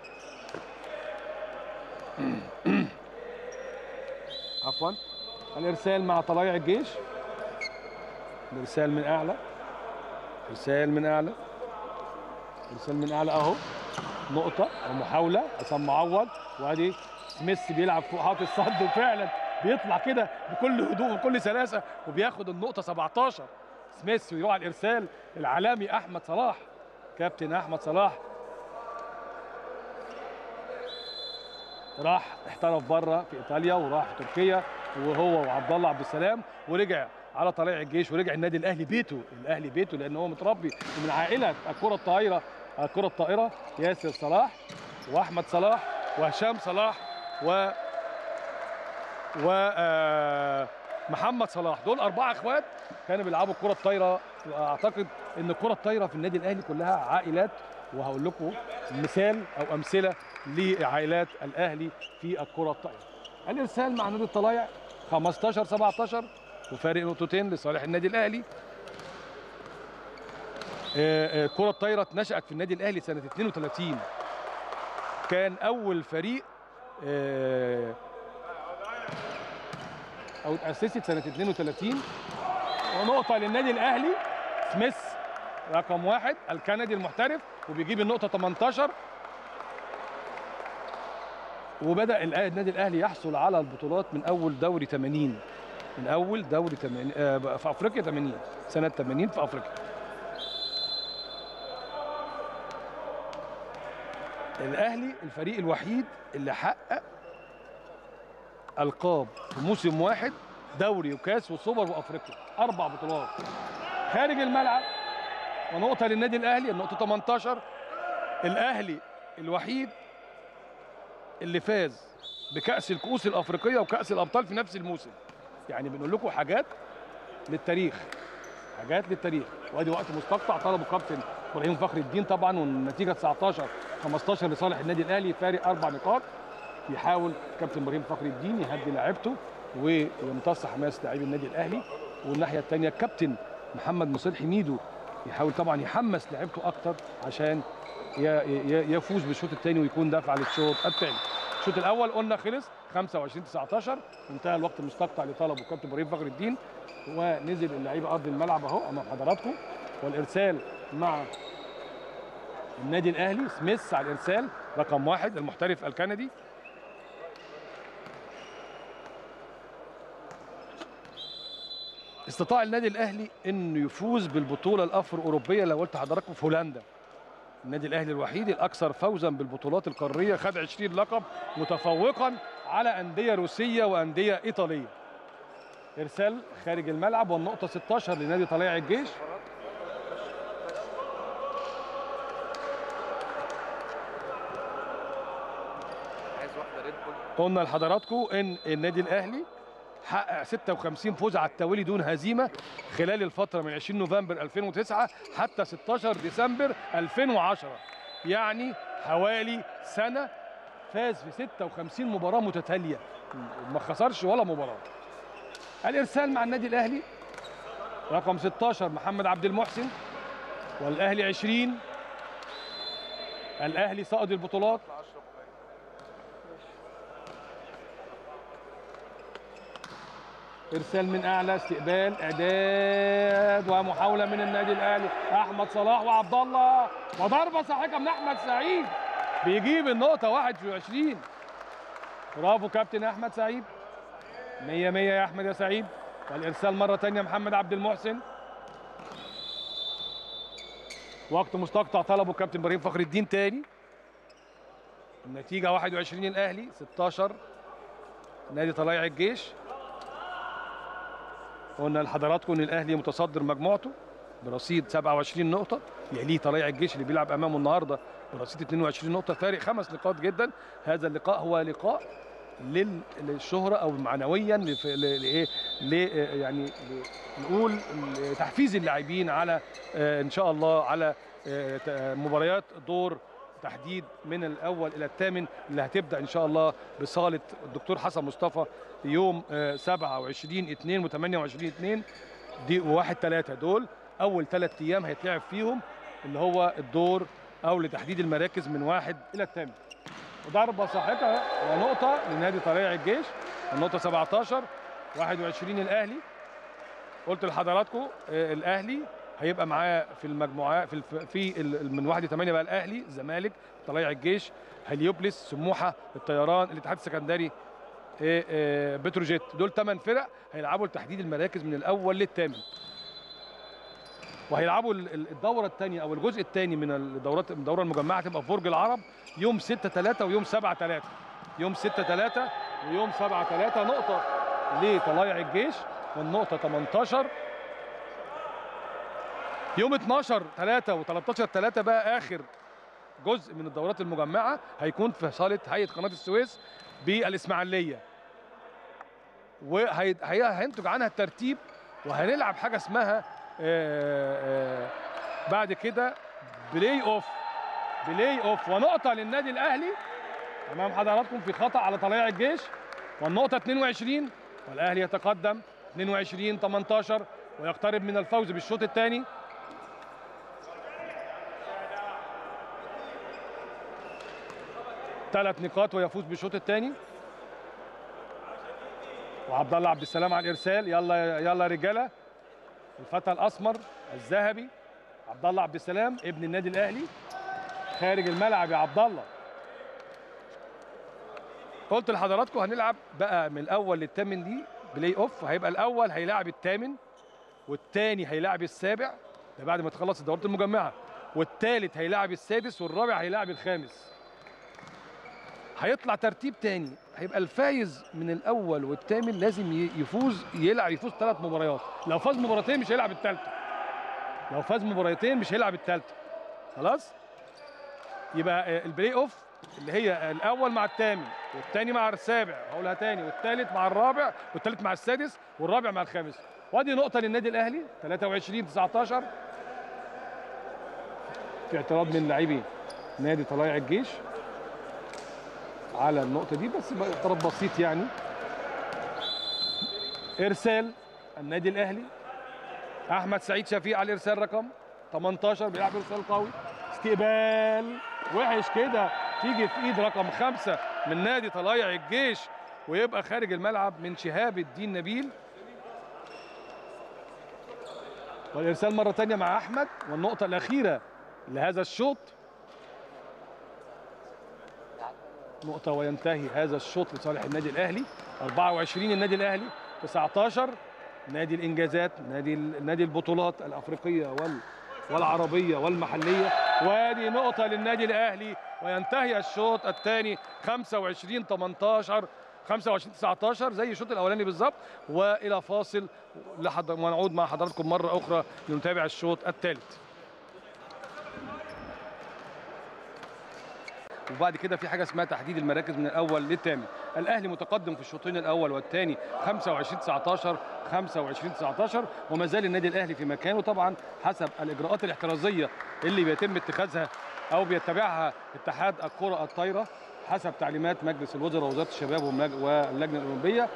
عفوا الارسال مع طلائع الجيش الارسال من اعلى ارسال من اعلى ارسال من اعلى اهو نقطه ومحاوله عصام معوض وادي سميث بيلعب فوق حاطط الصد وفعلا بيطلع كده بكل هدوء وكل سلاسه وبياخد النقطه 17 سميث ويروح على الارسال العالمي احمد صلاح كابتن احمد صلاح راح احترف بره في ايطاليا وراح في تركيا وهو وعبد الله عبد السلام ورجع على طلائع الجيش ورجع النادي الاهلي بيته الاهلي بيته لان هو متربي من عائله الكره الطائره الكره الطائره ياسر صلاح واحمد صلاح وهشام صلاح و و آه، محمد صلاح دول اربعه اخوات كانوا بيلعبوا الكره الطايره واعتقد ان الكره الطايره في النادي الاهلي كلها عائلات وهقول لكم مثال او امثله لعائلات الاهلي في الكره الطايره الارسال مع نادي الطلايع 15 17 وفارق نقطتين لصالح النادي الاهلي آه، آه، الكره الطايره اتنشأت في النادي الاهلي سنه 32 كان اول فريق آه، او اتأسست سنة 32 ونقطة للنادي الأهلي سميث رقم واحد الكندي المحترف وبيجيب النقطة 18 وبدأ الأ- النادي الأهلي يحصل على البطولات من أول دوري 80 من أول دوري 80 آه، في أفريقيا 80 سنة 80 في أفريقيا الأهلي الفريق الوحيد اللي حقق القاب في موسم واحد دوري وكاس وسوبر وافريقيا اربع بطولات خارج الملعب ونقطه للنادي الاهلي النقطه 18 الاهلي الوحيد اللي فاز بكاس الكؤوس الافريقيه وكاس الابطال في نفس الموسم يعني بنقول لكم حاجات للتاريخ حاجات للتاريخ وادي وقت مستقطع طلبه كابتن ابراهيم فخر الدين طبعا والنتيجه 19 15 لصالح النادي الاهلي فارق اربع نقاط يحاول كابتن ابراهيم فخر الدين يهدي لاعيبته ويمتص حماس لاعبي النادي الاهلي والناحيه الثانيه الكابتن محمد مصلحي ميدو يحاول طبعا يحمس لاعيبته اكتر عشان ي- ي- يفوز بالشوط الثاني ويكون دافع للشوط الثاني الشوط الاول قلنا خلص 25 19 انتهى الوقت المستقطع اللي طلبه كابتن ابراهيم فخر الدين ونزل اللعيبه ارض الملعب اهو امام حضراتكم والارسال مع النادي الاهلي سميث على الارسال رقم واحد المحترف الكندي استطاع النادي الاهلي انه يفوز بالبطوله الافرو اوروبيه لو قلت لحضراتكم في هولندا النادي الاهلي الوحيد الاكثر فوزا بالبطولات القاريه خد 20 لقب متفوقا على انديه روسيه وانديه ايطاليه ارسال خارج الملعب والنقطه 16 لنادي طلائع الجيش عايز واحده ريد بول قلنا لحضراتكم ان النادي الاهلي حقق 56 فوز على التوالي دون هزيمه خلال الفتره من 20 نوفمبر 2009 حتى 16 ديسمبر 2010 يعني حوالي سنه فاز في 56 مباراه متتاليه ما خسرش ولا مباراه الارسال مع النادي الاهلي رقم 16 محمد عبد المحسن والاهلي 20 الاهلي صائد البطولات ارسال من اعلى استقبال اعداد ومحاوله من النادي الاهلي احمد صلاح وعبد الله وضربه ساحقه من احمد سعيد بيجيب النقطه 21 برافو كابتن احمد سعيد 100 100 يا احمد يا سعيد والارسال مره ثانيه محمد عبد المحسن وقت مستقطع طلبه كابتن ابراهيم فخر الدين تاني النتيجه 21 الاهلي 16 نادي طلائع الجيش قلنا لحضراتكم ان الاهلي متصدر مجموعته برصيد 27 نقطه يليه طلائع الجيش اللي بيلعب امامه النهارده برصيد 22 نقطه فارق خمس نقاط جدا هذا اللقاء هو لقاء لل- للشهره او معنويا لف- ل- لايه ل- يعني ل- نقول تحفيز اللاعبين على آه، ان شاء الله على آه، ت- آه، مباريات دور تحديد من الاول الى الثامن اللي هتبدا ان شاء الله بصاله الدكتور حسن مصطفى يوم آه، 27 2 و 28 2 دي وواحد ثلاثة دول اول ثلاث ايام هيتلعب فيهم اللي هو الدور او لتحديد المراكز من واحد الى الثامن وضربه ساحقه ونقطه لنادي طلائع الجيش النقطه 17 21 الاهلي قلت لحضراتكم آه، الاهلي هيبقى معاه في المجموعات في الف- في ال- من 1 ل 8 بقى الاهلي الزمالك طلائع الجيش هليوبلس سموحه الطيران الاتحاد السكندري آه، آه، بتروجيت دول 8 فرق هيلعبوا لتحديد المراكز من الاول للثامن وهيلعبوا ال- ال- الدوره الثانيه او الجزء الثاني من الدورات الدوره المجمعه هتبقى في برج العرب يوم 6 3 ويوم 7 3 يوم 6 3 ويوم 7 3 نقطه لطلائع الجيش والنقطه 18 يوم 12 3 و13 3 بقى اخر جزء من الدورات المجمعه هيكون في صاله هيئه قناه السويس بالاسماعيليه وهينتج عنها الترتيب وهنلعب حاجه اسمها آه، آه، بعد كده بلاي اوف بلاي اوف ونقطه للنادي الاهلي امام حضراتكم في خطا على طلائع الجيش والنقطه 22 والاهلي يتقدم 22 18 ويقترب من الفوز بالشوط الثاني ثلاث نقاط ويفوز بالشوط الثاني وعبد الله عبد السلام على الارسال يلا يلا يا رجاله الفتى الاسمر الذهبي عبد الله عبد السلام ابن النادي الاهلي خارج الملعب يا عبد الله قلت لحضراتكم هنلعب بقى من الاول للثامن دي بلاي اوف هيبقى الاول هيلاعب الثامن والثاني هيلاعب السابع ده بعد ما تخلص الدورات المجمعه والثالث هيلاعب السادس والرابع هيلاعب الخامس هيطلع ترتيب تاني هيبقى الفايز من الاول والثامن لازم ي- يفوز يلعب يفوز ثلاث مباريات لو فاز مباراتين مش هيلعب الثالثه لو فاز مباراتين مش هيلعب الثالثه خلاص يبقى آه، البلاي اوف اللي هي الاول مع الثامن والثاني مع السابع هقولها تاني والثالث مع الرابع والثالث مع السادس والرابع مع الخامس وادي نقطه للنادي الاهلي 23 19 في اعتراض من لاعبي نادي طلائع الجيش على النقطة دي بس بقى اعتراض بسيط يعني إرسال النادي الأهلي أحمد سعيد شفيق على الإرسال رقم 18 بيلعب إرسال قوي استقبال وحش كده تيجي في إيد رقم خمسة من نادي طلائع الجيش ويبقى خارج الملعب من شهاب الدين نبيل والإرسال مرة تانية مع أحمد والنقطة الأخيرة لهذا الشوط نقطة وينتهي هذا الشوط لصالح النادي الأهلي 24 النادي الأهلي 19 نادي الإنجازات نادي نادي البطولات الأفريقية وال والعربية والمحلية وادي نقطة للنادي الأهلي وينتهي الشوط الثاني 25 18 25 19 زي الشوط الأولاني بالظبط وإلى فاصل لحد ونعود مع حضراتكم مرة أخرى لنتابع الشوط الثالث وبعد كده في حاجه اسمها تحديد المراكز من الاول للثامن الاهلي متقدم في الشوطين الاول والثاني 25 19 25 19 وما زال النادي الاهلي في مكانه طبعا حسب الاجراءات الاحترازيه اللي بيتم اتخاذها او بيتبعها اتحاد الكره الطايره حسب تعليمات مجلس الوزراء ووزاره الشباب والمج- واللجنه الاولمبيه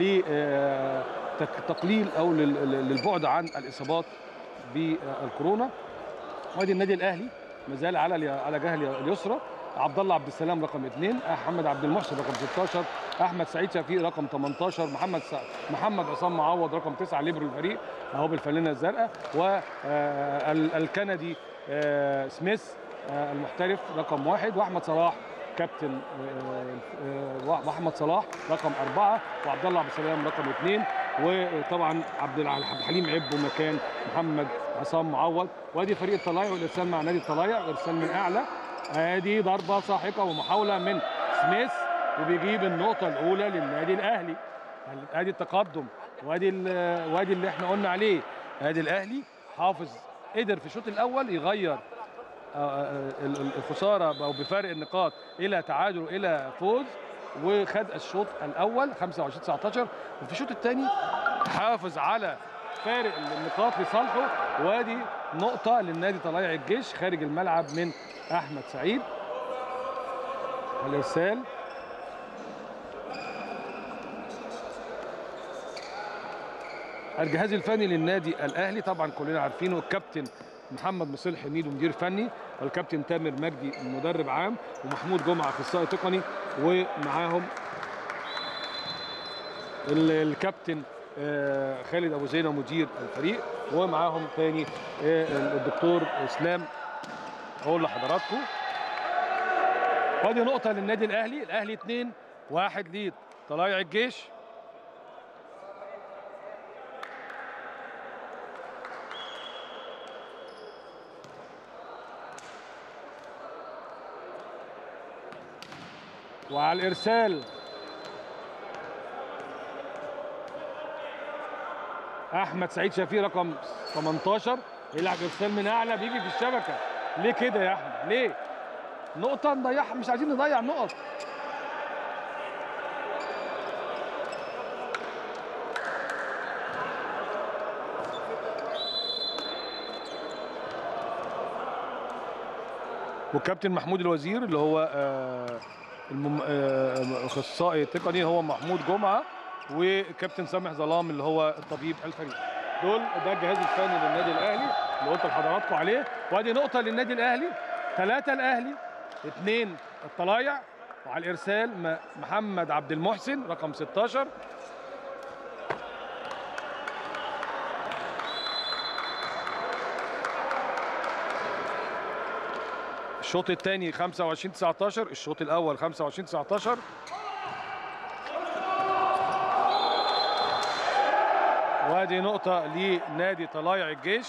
لتقليل او لل- للبعد عن الاصابات بالكورونا وادي النادي الاهلي ما زال على الي- على جهه اليسرى عبد الله عبد السلام رقم 2 محمد عبد المحسن رقم 16 احمد سعيد شفيق رقم 18 محمد سع... محمد عصام معوض رقم 9 ليبرو الفريق اهو بالفانلة الزرقاء والكندي سميث آه، المحترف رقم واحد واحمد صلاح كابتن آه، آه، واحمد صلاح رقم أربعة وعبد الله عبد السلام رقم اثنين وطبعا عبد الع- عبد الحليم عبو مكان محمد عصام معوض وادي فريق الطلايع والارسال مع نادي الطلايع ارسال من اعلى ادي ضربه ساحقه ومحاوله من سميث وبيجيب النقطه الاولى للنادي الاهلي ادي التقدم وادي ال- وادي اللي احنا قلنا عليه ادي الاهلي حافظ قدر في الشوط الاول يغير آه، آه، ال- ال- الخساره او بفارق النقاط الى تعادل والى فوز وخد الشوط الاول 25 19 وفي الشوط الثاني حافظ على فارق النقاط لصالحه وادي نقطه للنادي طلائع الجيش خارج الملعب من احمد سعيد الارسال الجهاز الفني للنادي الاهلي طبعا كلنا عارفينه الكابتن محمد مصلح حميد مدير فني والكابتن تامر مجدي مدرب عام ومحمود جمعه اخصائي تقني ومعاهم ال- الكابتن آه، خالد ابو زينه مدير الفريق ومعاهم تاني آه، الدكتور اسلام اقول لحضراتكم وادي نقطه للنادي الاهلي الاهلي 2 واحد ليد طلايع الجيش وعلى الارسال احمد سعيد شفيق رقم 18 يلعب ارسال من اعلى بيجي في الشبكه ليه كده يا احمد ليه نقطه نضيعها مش عايزين نضيع نقط والكابتن محمود الوزير اللي هو آه، المم- آه، اخصائي التقني هو محمود جمعه وكابتن سامح ظلام اللي هو الطبيب الفريق دول ده الجهاز الفني للنادي الاهلي اللي قلت لحضراتكم عليه وادي نقطه للنادي الاهلي ثلاثه الاهلي اثنين الطلايع وعلى الارسال م- محمد عبد المحسن رقم 16 الشوط الثاني 25 19 الشوط الاول 25 19 وادي نقطة لنادي طلايع الجيش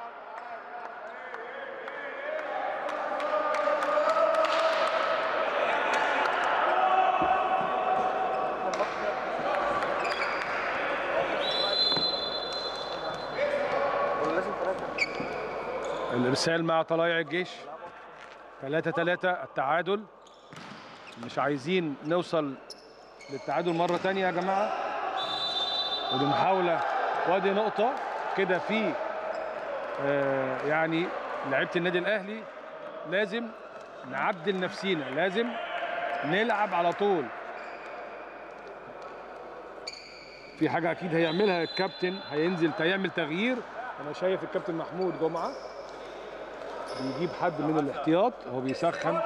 ولا لازم ثلاثة الارسال مع طلايع الجيش 3 3 التعادل مش عايزين نوصل للتعادل مرة تانية يا جماعة ودي محاولة وادي نقطة كده في آه يعني لعيبة النادي الأهلي لازم نعدل نفسينا لازم نلعب على طول في حاجة أكيد هيعملها الكابتن هينزل هيعمل تغيير أنا شايف الكابتن محمود جمعة بيجيب حد من الاحتياط وهو بيسخن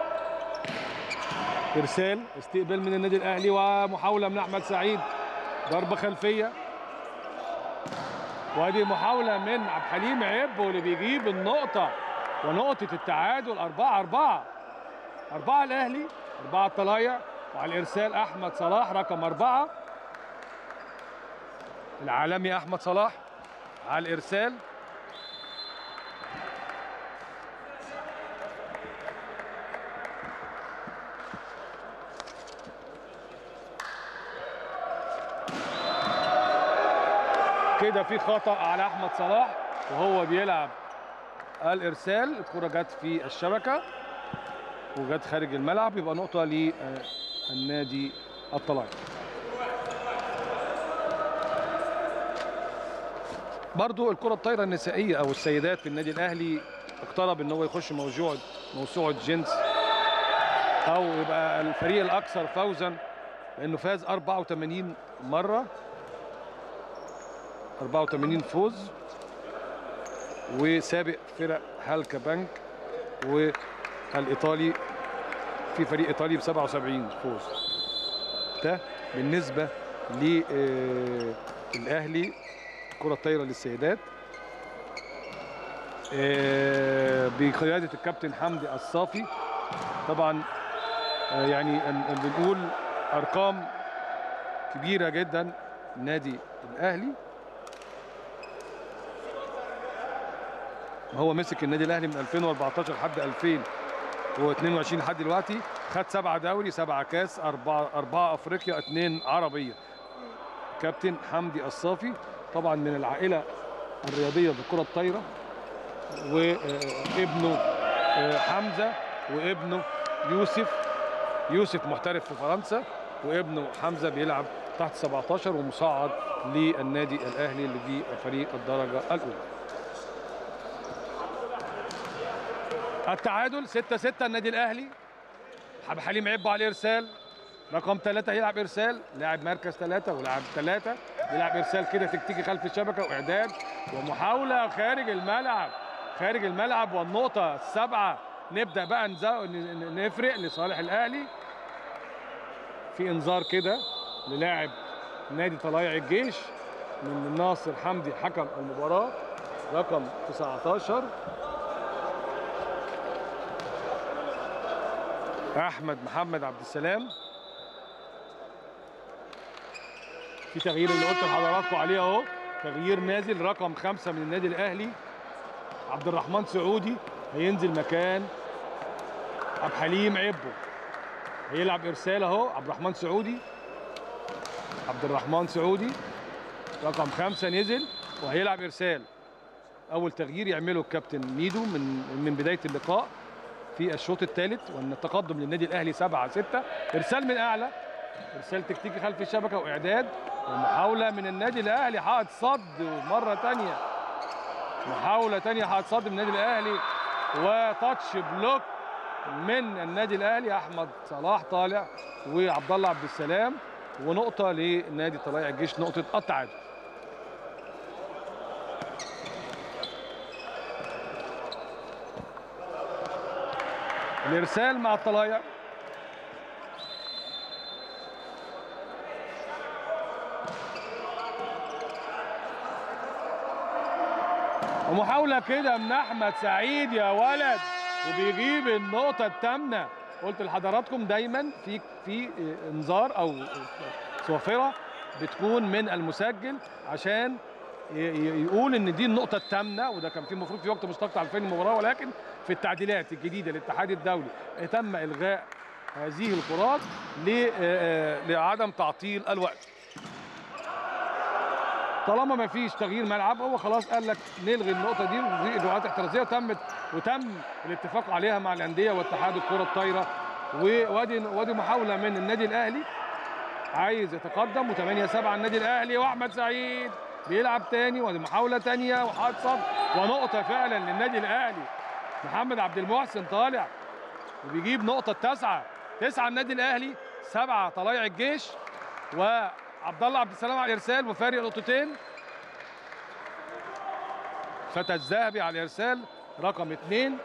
ارسال استقبال من النادي الاهلي ومحاوله من احمد سعيد ضربه خلفيه وادي محاوله من عبد الحليم عبو اللي بيجيب النقطه ونقطه التعادل 4 4 4 الاهلي 4 الطلايع وعلى الارسال احمد صلاح رقم أربعة العالمي احمد صلاح على الارسال كده في خطأ على أحمد صلاح وهو بيلعب الإرسال الكرة جت في الشبكة وجت خارج الملعب يبقى نقطة للنادي الطلائع برضو الكرة الطايرة النسائية أو السيدات في النادي الأهلي اقترب إن هو يخش موسوعة موسوعة جنس أو يبقى الفريق الأكثر فوزا لأنه فاز 84 مرة 84 فوز وسابق فرق هالكا بنك والايطالي في فريق ايطالي ب 77 فوز ده بالنسبه للاهلي كره الطايره للسيدات آه، بقياده الكابتن حمدي الصافي طبعا آه، يعني ال- ال- بنقول ارقام كبيره جدا النادي الاهلي هو مسك النادي الاهلي من 2014 لحد 2022 لحد دلوقتي خد سبعه دوري سبعه كاس اربعه اربعه افريقيا اثنين عربيه كابتن حمدي الصافي طبعا من العائله الرياضيه في الكره الطايره وابنه حمزه وابنه يوسف يوسف محترف في فرنسا وابنه حمزه بيلعب تحت 17 ومصعد للنادي الاهلي اللي في فريق الدرجه الاولى التعادل 6 6 النادي الاهلي حب حليم عبو على الارسال رقم ثلاثة هيلعب ارسال لاعب مركز ثلاثة ولاعب ثلاثة يلعب ارسال كده تكتيكي خلف الشبكة واعداد ومحاولة خارج الملعب خارج الملعب والنقطة السبعة نبدأ بقى نزا- ن- نفرق لصالح الاهلي في انذار كده للاعب نادي طلائع الجيش من ناصر حمدي حكم المباراة رقم 19 احمد محمد عبد السلام في تغيير اللي قلت لحضراتكم عليه اهو تغيير نازل رقم خمسة من النادي الاهلي عبد الرحمن سعودي هينزل مكان عبد الحليم عبو هيلعب ارسال اهو عبد الرحمن سعودي عبد الرحمن سعودي رقم خمسة نزل وهيلعب ارسال اول تغيير يعمله الكابتن ميدو من من بدايه اللقاء في الشوط الثالث وان التقدم للنادي الاهلي 7 6 ارسال من اعلى ارسال تكتيكي خلف الشبكه واعداد ومحاوله من النادي الاهلي حائط صد مره ثانيه محاوله ثانيه حائط صد من النادي الاهلي وتاتش بلوك من النادي الاهلي احمد صلاح طالع وعبد الله عبد السلام ونقطه لنادي طلائع الجيش نقطه التعادل الارسال مع الطلايع ومحاولة كده من أحمد سعيد يا ولد وبيجيب النقطة الثامنة قلت لحضراتكم دايما في في انذار أو صافرة بتكون من المسجل عشان ي- ي- يقول ان دي النقطة الثامنة وده كان في المفروض في وقت مستقطع الفين المباراة ولكن في التعديلات الجديدة للاتحاد الدولي تم إلغاء هذه الكرات ل- آه، لعدم تعطيل الوقت طالما ما فيش تغيير ملعب هو خلاص قال لك نلغي النقطه دي ودي اجراءات احترازيه تمت وتم الاتفاق عليها مع الانديه واتحاد الكره الطايره وادي وادي محاوله من النادي الاهلي عايز يتقدم و8 7 النادي الاهلي واحمد سعيد بيلعب تاني ودي محاوله تانيه وحاط صد ونقطه فعلا للنادي الاهلي محمد عبد المحسن طالع وبيجيب نقطه تسعه تسعه النادي الاهلي سبعه طلايع الجيش وعبد الله عبد السلام على الارسال وفارق نقطتين فتى الذهبي على الارسال رقم اثنين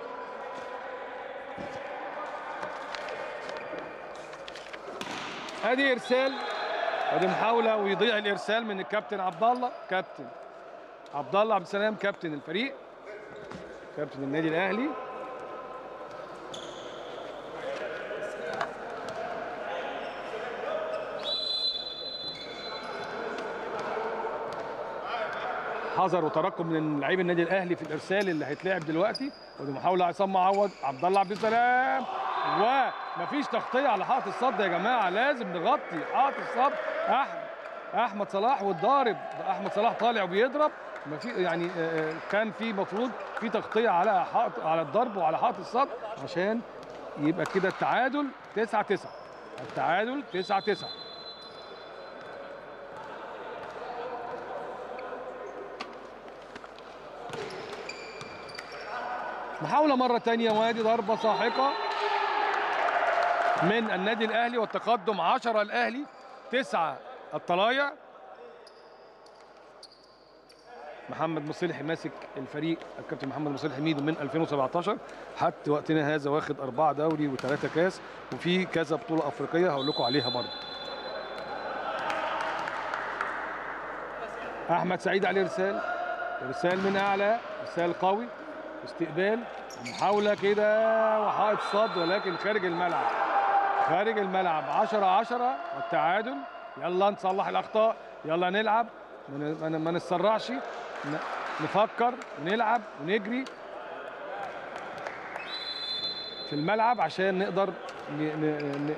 ادي ارسال ادي محاوله ويضيع الارسال من الكابتن عبد الله كابتن عبد الله عبد السلام كابتن الفريق كابتن النادي الاهلي حذر وترقب من لعيب النادي الاهلي في الارسال اللي هيتلعب دلوقتي ودي محاوله عصام معوض عبد الله عبد السلام ومفيش تغطيه على حائط الصد يا جماعه لازم نغطي حائط الصد احمد احمد صلاح والضارب احمد صلاح طالع وبيضرب ما في يعني آه، آه، كان في مفروض في تغطيه على حائط على الضرب وعلى حائط الصد عشان يبقى كده التعادل 9 9 التعادل 9 9 محاولة مرة تانية وادي ضربة ساحقة من النادي الأهلي والتقدم 10 الأهلي 9 الطلايع محمد مصلحي ماسك الفريق الكابتن محمد مصلحي ميدو من 2017 حتى وقتنا هذا واخد أربعة دوري وثلاثة كاس وفي كذا بطولة أفريقية هقول لكم عليها برضه أحمد سعيد عليه إرسال إرسال من أعلى إرسال قوي استقبال محاولة كده وحائط صد ولكن خارج الملعب خارج الملعب 10 10 التعادل يلا نصلح الأخطاء يلا نلعب ما ن- ما ن- ما نتسرعش ن- نفكر ونلعب ونجري في الملعب عشان نقدر ن... ن... ن...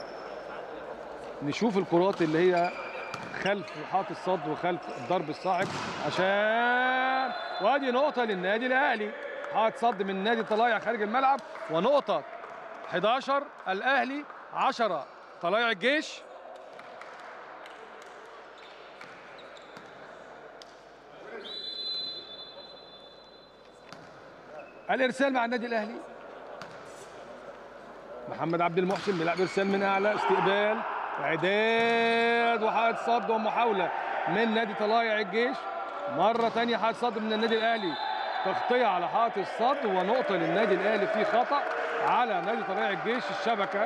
نشوف الكرات اللي هي خلف حاط الصد وخلف الضرب الصاعد عشان وادي نقطة للنادي الأهلي حاط صد من النادي طلايع خارج الملعب ونقطة 11 الأهلي 10 طلايع الجيش الارسال مع النادي الاهلي محمد عبد المحسن بيلعب ارسال من اعلى استقبال اعداد وحائط صد ومحاوله من نادي طلايع الجيش مره ثانيه حائط صد من النادي الاهلي تغطيه على حائط الصد ونقطه للنادي الاهلي في خطا على نادي طلايع الجيش الشبكه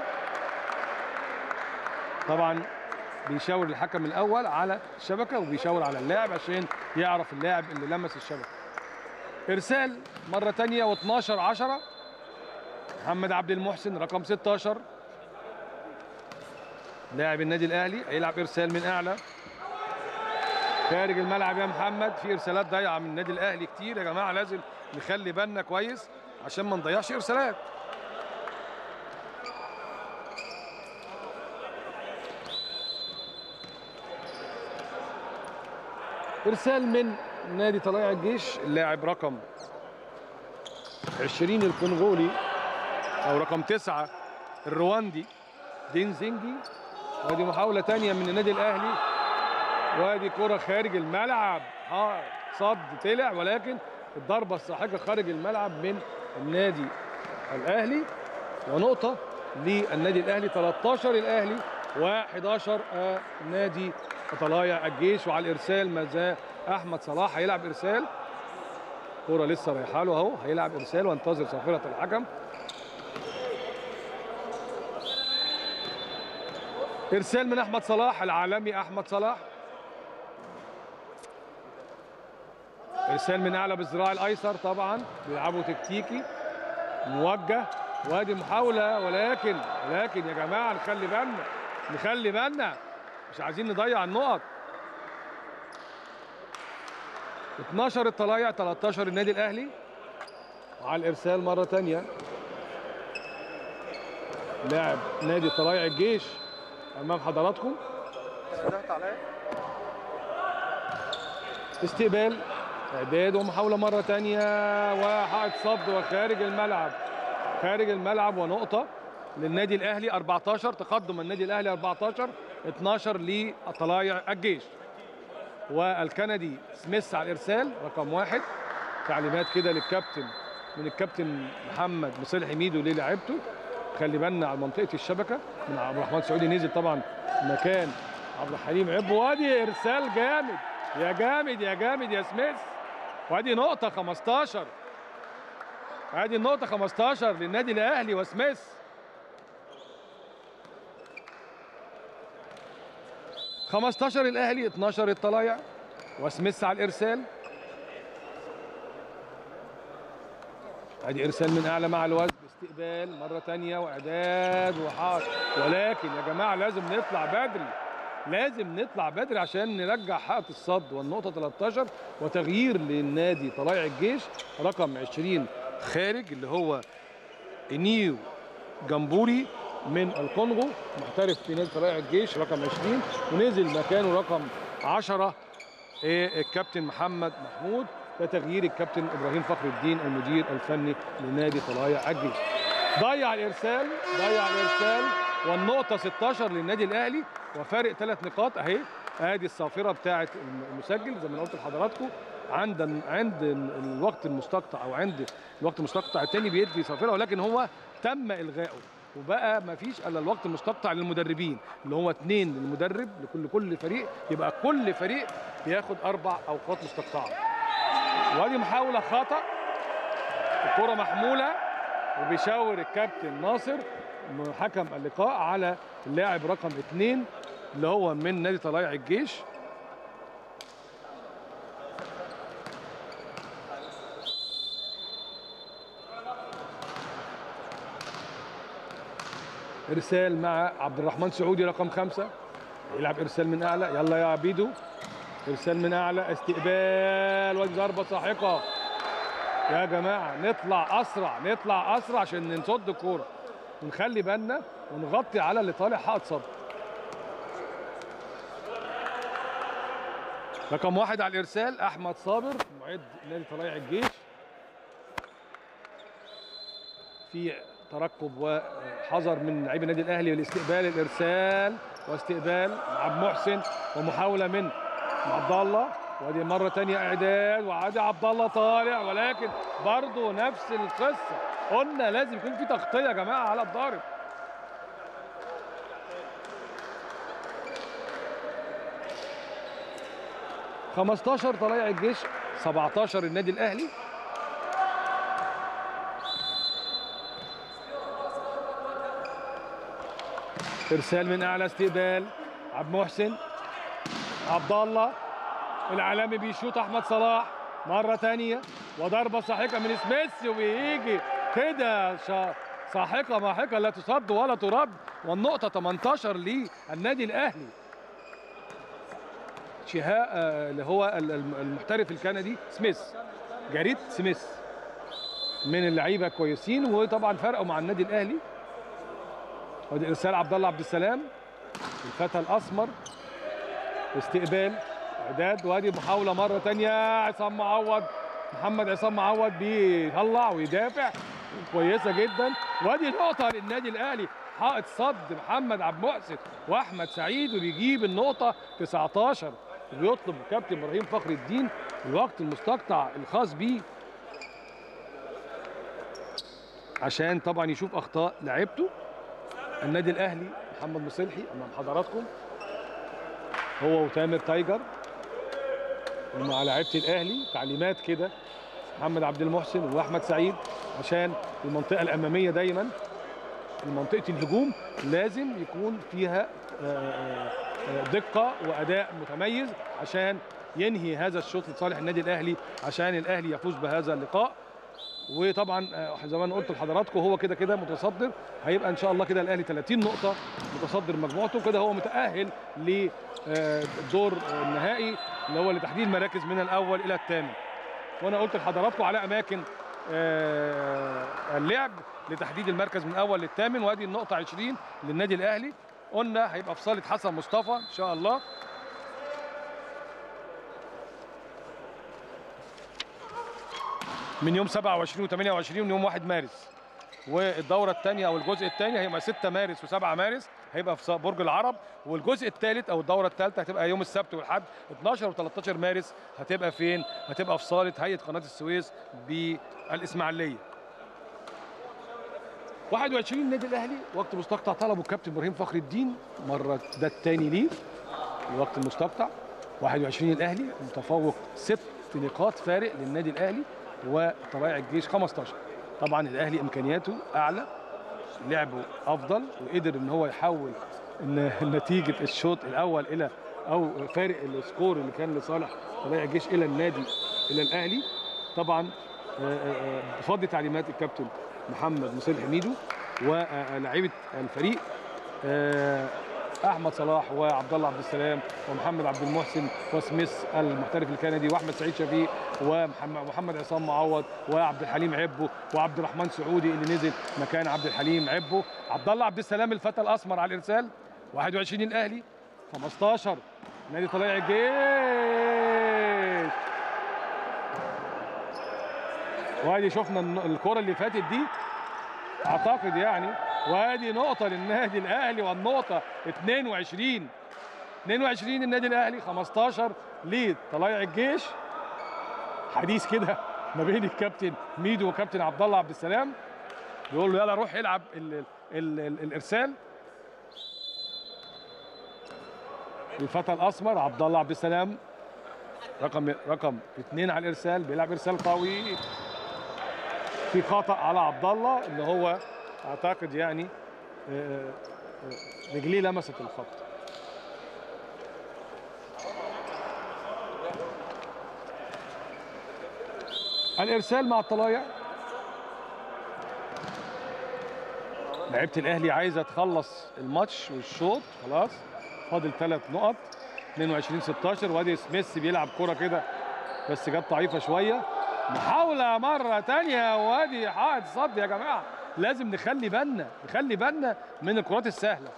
طبعا بيشاور الحكم الاول على الشبكه وبيشاور على اللاعب عشان يعرف اللاعب اللي لمس الشبكه ارسال مره تانية و12 10 محمد عبد المحسن رقم 16 لاعب النادي الاهلي هيلعب ارسال من اعلى خارج الملعب يا محمد في ارسالات ضايعه من النادي الاهلي كتير يا جماعه لازم نخلي بالنا كويس عشان ما نضيعش ارسالات ارسال من نادي طلائع الجيش اللاعب رقم 20 الكونغولي او رقم 9 الرواندي دينزينجي وادي محاوله تانية من النادي الاهلي وادي كره خارج الملعب اه صد طلع ولكن الضربه الساحقه خارج الملعب من النادي الاهلي ونقطه للنادي الاهلي 13 الاهلي و11 آه نادي طلايع الجيش وعلى الارسال ما زال احمد صلاح هيلعب ارسال كرة لسه رايحه له اهو هيلعب ارسال وانتظر صافره الحكم ارسال من احمد صلاح العالمي احمد صلاح ارسال من اعلى بالذراع الايسر طبعا بيلعبوا تكتيكي موجه وادي محاوله ولكن ولكن يا جماعه نخلي بالنا نخلي بالنا مش عايزين نضيع النقط 12 الطلايع 13 النادي الاهلي وعلى الارسال مره ثانيه لاعب نادي طلايع الجيش امام حضراتكم ضغط عليا استقبال اعداد ومحاوله مره ثانيه وحائط صد وخارج الملعب خارج الملعب ونقطه للنادي الاهلي 14 تقدم النادي الاهلي 14 12 لطلايع الجيش والكندي سميث على الارسال رقم واحد تعليمات كده للكابتن من الكابتن محمد مصلحي ميدو ليه لعبته خلي بالنا على منطقه الشبكه من عبد الرحمن سعودي نزل طبعا مكان عبد الحليم عب وادي ارسال جامد يا جامد يا جامد يا سميث وادي نقطه 15 ادي النقطه 15 للنادي الاهلي وسميث خمستاشر الاهلي 12 الطلايع وسميث على الارسال ادي ارسال من اعلى مع الوزن استقبال مره ثانيه واعداد وحاط ولكن يا جماعه لازم نطلع بدري لازم نطلع بدري عشان نرجع حائط الصد والنقطه 13 وتغيير للنادي طلائع الجيش رقم 20 خارج اللي هو انيو جمبوري من الكونغو محترف في نادي طلائع الجيش رقم 20 ونزل مكانه رقم 10 إيه الكابتن محمد محمود ده تغيير الكابتن ابراهيم فخر الدين المدير الفني لنادي طلائع الجيش ضيع الارسال ضيع الارسال والنقطه 16 للنادي الاهلي وفارق ثلاث نقاط اهي ادي الصافره بتاعه المسجل زي ما أنا قلت لحضراتكم عند عند الوقت المستقطع او عند الوقت المستقطع الثاني بيدي صافره ولكن هو تم الغائه وبقى ما فيش الا الوقت المستقطع للمدربين اللي هو اثنين للمدرب لكل كل فريق يبقى كل فريق بياخد اربع اوقات مستقطعه وادي محاوله خطا الكره محموله وبيشاور الكابتن ناصر حكم اللقاء على اللاعب رقم اثنين اللي هو من نادي طلائع الجيش ارسال مع عبد الرحمن سعودي رقم خمسة يلعب ارسال من اعلى يلا يا عبيدو ارسال من اعلى استقبال وادي ضربه ساحقه يا جماعه نطلع اسرع نطلع اسرع عشان نصد الكوره ونخلي بالنا ونغطي على اللي طالع حائط صد رقم واحد على الارسال احمد صابر معد نادي طلائع الجيش في ترقب وحذر من لعيب النادي الاهلي الاستقبال الارسال واستقبال مع عبد محسن ومحاوله من عبد الله وادي مره ثانيه اعداد وعادي عبد الله طالع ولكن برضه نفس القصه قلنا لازم يكون في تغطيه يا جماعه على الضارب خمستاشر طلائع الجيش 17 النادي الاهلي ارسال من اعلى استقبال عبد محسن عبد الله العالمي بيشوط احمد صلاح مره ثانيه وضربه ساحقه من سميث وبيجي كده شا- ساحقه ماحقه لا تصد ولا ترد والنقطه 18 للنادي الاهلي شهاء آه، اللي هو ال- الم- المحترف الكندي سميث جاريت سميث من اللعيبه كويسين وطبعا فرقوا مع النادي الاهلي ودي ارسال عبد الله عبد السلام الفتى الاسمر استقبال اعداد وادي محاوله مره ثانيه عصام معوض محمد عصام معوض بيطلع ويدافع كويسه جدا وادي نقطه للنادي الاهلي حائط صد محمد عبد المحسن واحمد سعيد وبيجيب النقطه 19 وبيطلب الكابتن ابراهيم فخر الدين الوقت المستقطع الخاص بيه عشان طبعا يشوف اخطاء لعيبته النادي الاهلي محمد مصلحي امام حضراتكم هو وتامر تايجر ومع لعيبه الاهلي تعليمات كده محمد عبد المحسن واحمد سعيد عشان المنطقه الاماميه دايما منطقه الهجوم لازم يكون فيها آه، آه، آه، دقه واداء متميز عشان ينهي هذا الشوط لصالح النادي الاهلي عشان الاهلي يفوز بهذا اللقاء وطبعا آه، زي ما انا قلت لحضراتكم هو كده كده متصدر هيبقى ان شاء الله كده الاهلي 30 نقطه متصدر مجموعته كده هو متاهل للدور النهائي اللي هو لتحديد مراكز من الاول الى الثامن وانا قلت لحضراتكم على اماكن آه، اللعب لتحديد المركز من الاول للثامن وادي النقطه 20 للنادي الاهلي قلنا هيبقى في صاله حسن مصطفى ان شاء الله من يوم 27 و28 من يوم 1 مارس والدوره الثانيه او الجزء الثاني هيبقى 6 مارس و7 مارس هيبقى في برج العرب والجزء الثالث او الدوره الثالثه هتبقى يوم السبت والحد 12 و13 مارس هتبقى فين هتبقى في صاله هيئه قناه السويس بالاسماعيليه 21 النادي الاهلي وقت مستقطع طلبه الكابتن ابراهيم فخر الدين مره ده الثاني ليه الوقت المستقطع 21 الاهلي متفوق ست نقاط فارق للنادي الاهلي وطلائع الجيش 15 طبعا الاهلي امكانياته اعلى لعبه افضل وقدر ان هو يحول ان نتيجه الشوط الاول الى او فارق السكور اللي كان لصالح طلائع الجيش الى النادي الى الاهلي طبعا آه، آه، آه، بفضل تعليمات الكابتن محمد مصلح ميدو ولاعيبه الفريق آه، احمد صلاح وعبد الله عبد السلام ومحمد عبد المحسن وسميث المحترف الكندي واحمد سعيد شفيق ومحمد محمد عصام معوض وعبد الحليم عبو وعبد الرحمن سعودي اللي نزل مكان عبد الحليم عبو عبد الله عبد السلام الفتى الاسمر على الارسال 21 الاهلي 15 نادي طلائع الجيش وادي شفنا الن- الكره اللي فاتت دي اعتقد يعني وادي نقطه للنادي الاهلي والنقطه 22 22 النادي الاهلي 15 لطلائع الجيش حديث كده ما بين الكابتن ميدو وكابتن عبد الله عبد السلام بيقول له يلا روح العب ال ال ال ال الارسال الفتى الاسمر عبد الله عبد السلام رقم رقم اثنين على الارسال بيلعب ارسال قوي في خطا على عبد الله اللي هو اعتقد يعني آه، آه، رجليه لمست الخط الارسال مع الطلايع لعيبه الاهلي عايزه تخلص الماتش والشوط خلاص فاضل ثلاث نقط 22 16 وادي سميث بيلعب كرة كده بس جت ضعيفه شويه محاوله مره تانية وادي حائط صد يا جماعه لازم نخلي بالنا نخلي بالنا من الكرات السهله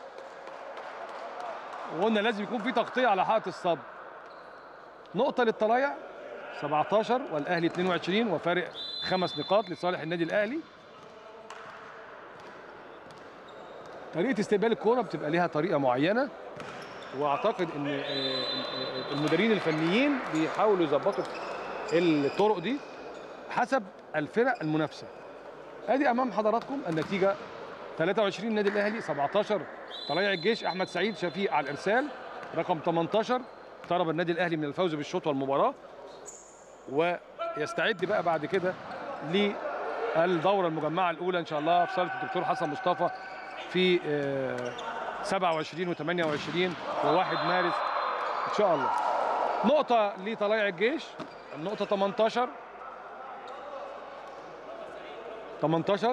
وقلنا لازم يكون في تغطيه على حائط الصد نقطه للطلايع 17 والاهلي 22 وفارق خمس نقاط لصالح النادي الاهلي طريقه استقبال الكوره بتبقى ليها طريقه معينه واعتقد ان آه، آه، المديرين الفنيين بيحاولوا يظبطوا الطرق دي حسب الفرق المنافسه ادي امام حضراتكم النتيجه 23 النادي الاهلي 17 طلائع الجيش احمد سعيد شفيق على الارسال رقم 18 اقترب النادي الاهلي من الفوز بالشوط والمباراه ويستعد بقى بعد كده للدوره المجمعه الاولى ان شاء الله في صاله الدكتور حسن مصطفى في آه، 27 و28 و1 مارس ان شاء الله نقطه لطلائع الجيش النقطه 18 18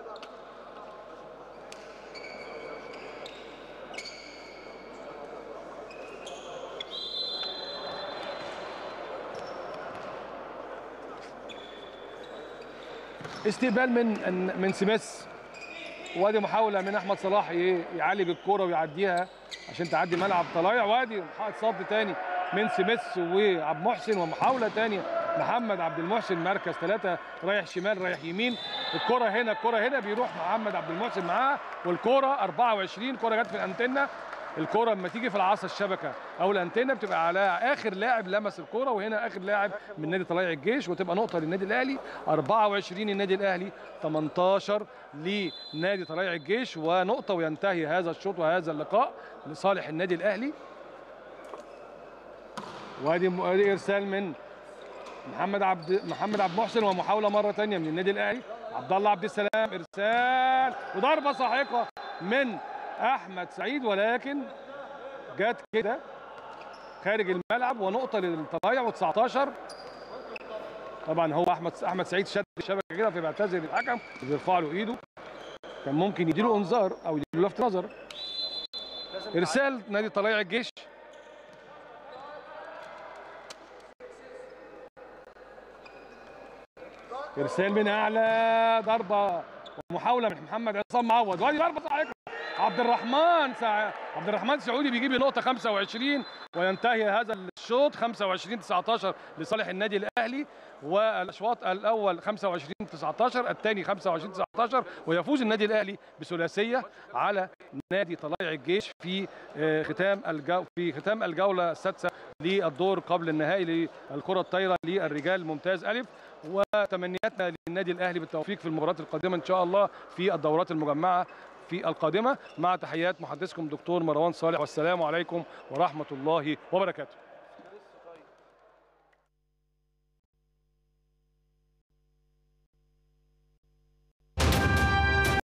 استقبال من من سميث وادي محاوله من احمد صلاح ي- يعلي بالكوره ويعديها عشان تعدي ملعب طلايع وادي حائط صد تاني من سميث وعبد محسن ومحاوله تانية محمد عبد المحسن مركز ثلاثة رايح شمال رايح يمين الكرة هنا الكرة هنا بيروح محمد عبد المحسن معاه والكرة 24 كرة جت في الانتنة الكرة لما تيجي في العصا الشبكة أو الأنتنة بتبقى على آخر لاعب لمس الكرة وهنا آخر لاعب من نادي طلائع الجيش وتبقى نقطة للنادي الأهلي 24 النادي الأهلي 18 لنادي طلائع الجيش ونقطة وينتهي هذا الشوط وهذا اللقاء لصالح النادي الأهلي وادي ادي ارسال من محمد عبد محمد عبد محسن ومحاوله مره ثانيه من النادي الاهلي عبد الله عبد السلام ارسال وضربه ساحقه من احمد سعيد ولكن جت كده خارج الملعب ونقطه للطلايع و19 طبعا هو احمد احمد سعيد شد الشبكه كده فبيعتذر الحكم بيرفع له ايده كان ممكن يديله انذار او يديله لفت نظر ارسال نادي طلائع الجيش ارسال من اعلى ضربه ومحاوله من محمد عصام معوض وادي ضربه صاعقه عبد الرحمن سع... عبد الرحمن سعودي بيجيب نقطه 25 وينتهي هذا الشوط 25 19 لصالح النادي الاهلي والاشواط الاول 25 19 الثاني 25 19 ويفوز النادي الاهلي بثلاثيه على نادي طلائع الجيش في آه، ختام الجو في ختام الجوله السادسه للدور قبل النهائي للكره الطايره للرجال ممتاز الف وتمنياتنا للنادي الاهلي بالتوفيق في المباريات القادمه ان شاء الله في الدورات المجمعه في القادمه مع تحيات محدثكم دكتور مروان صالح والسلام عليكم ورحمه الله وبركاته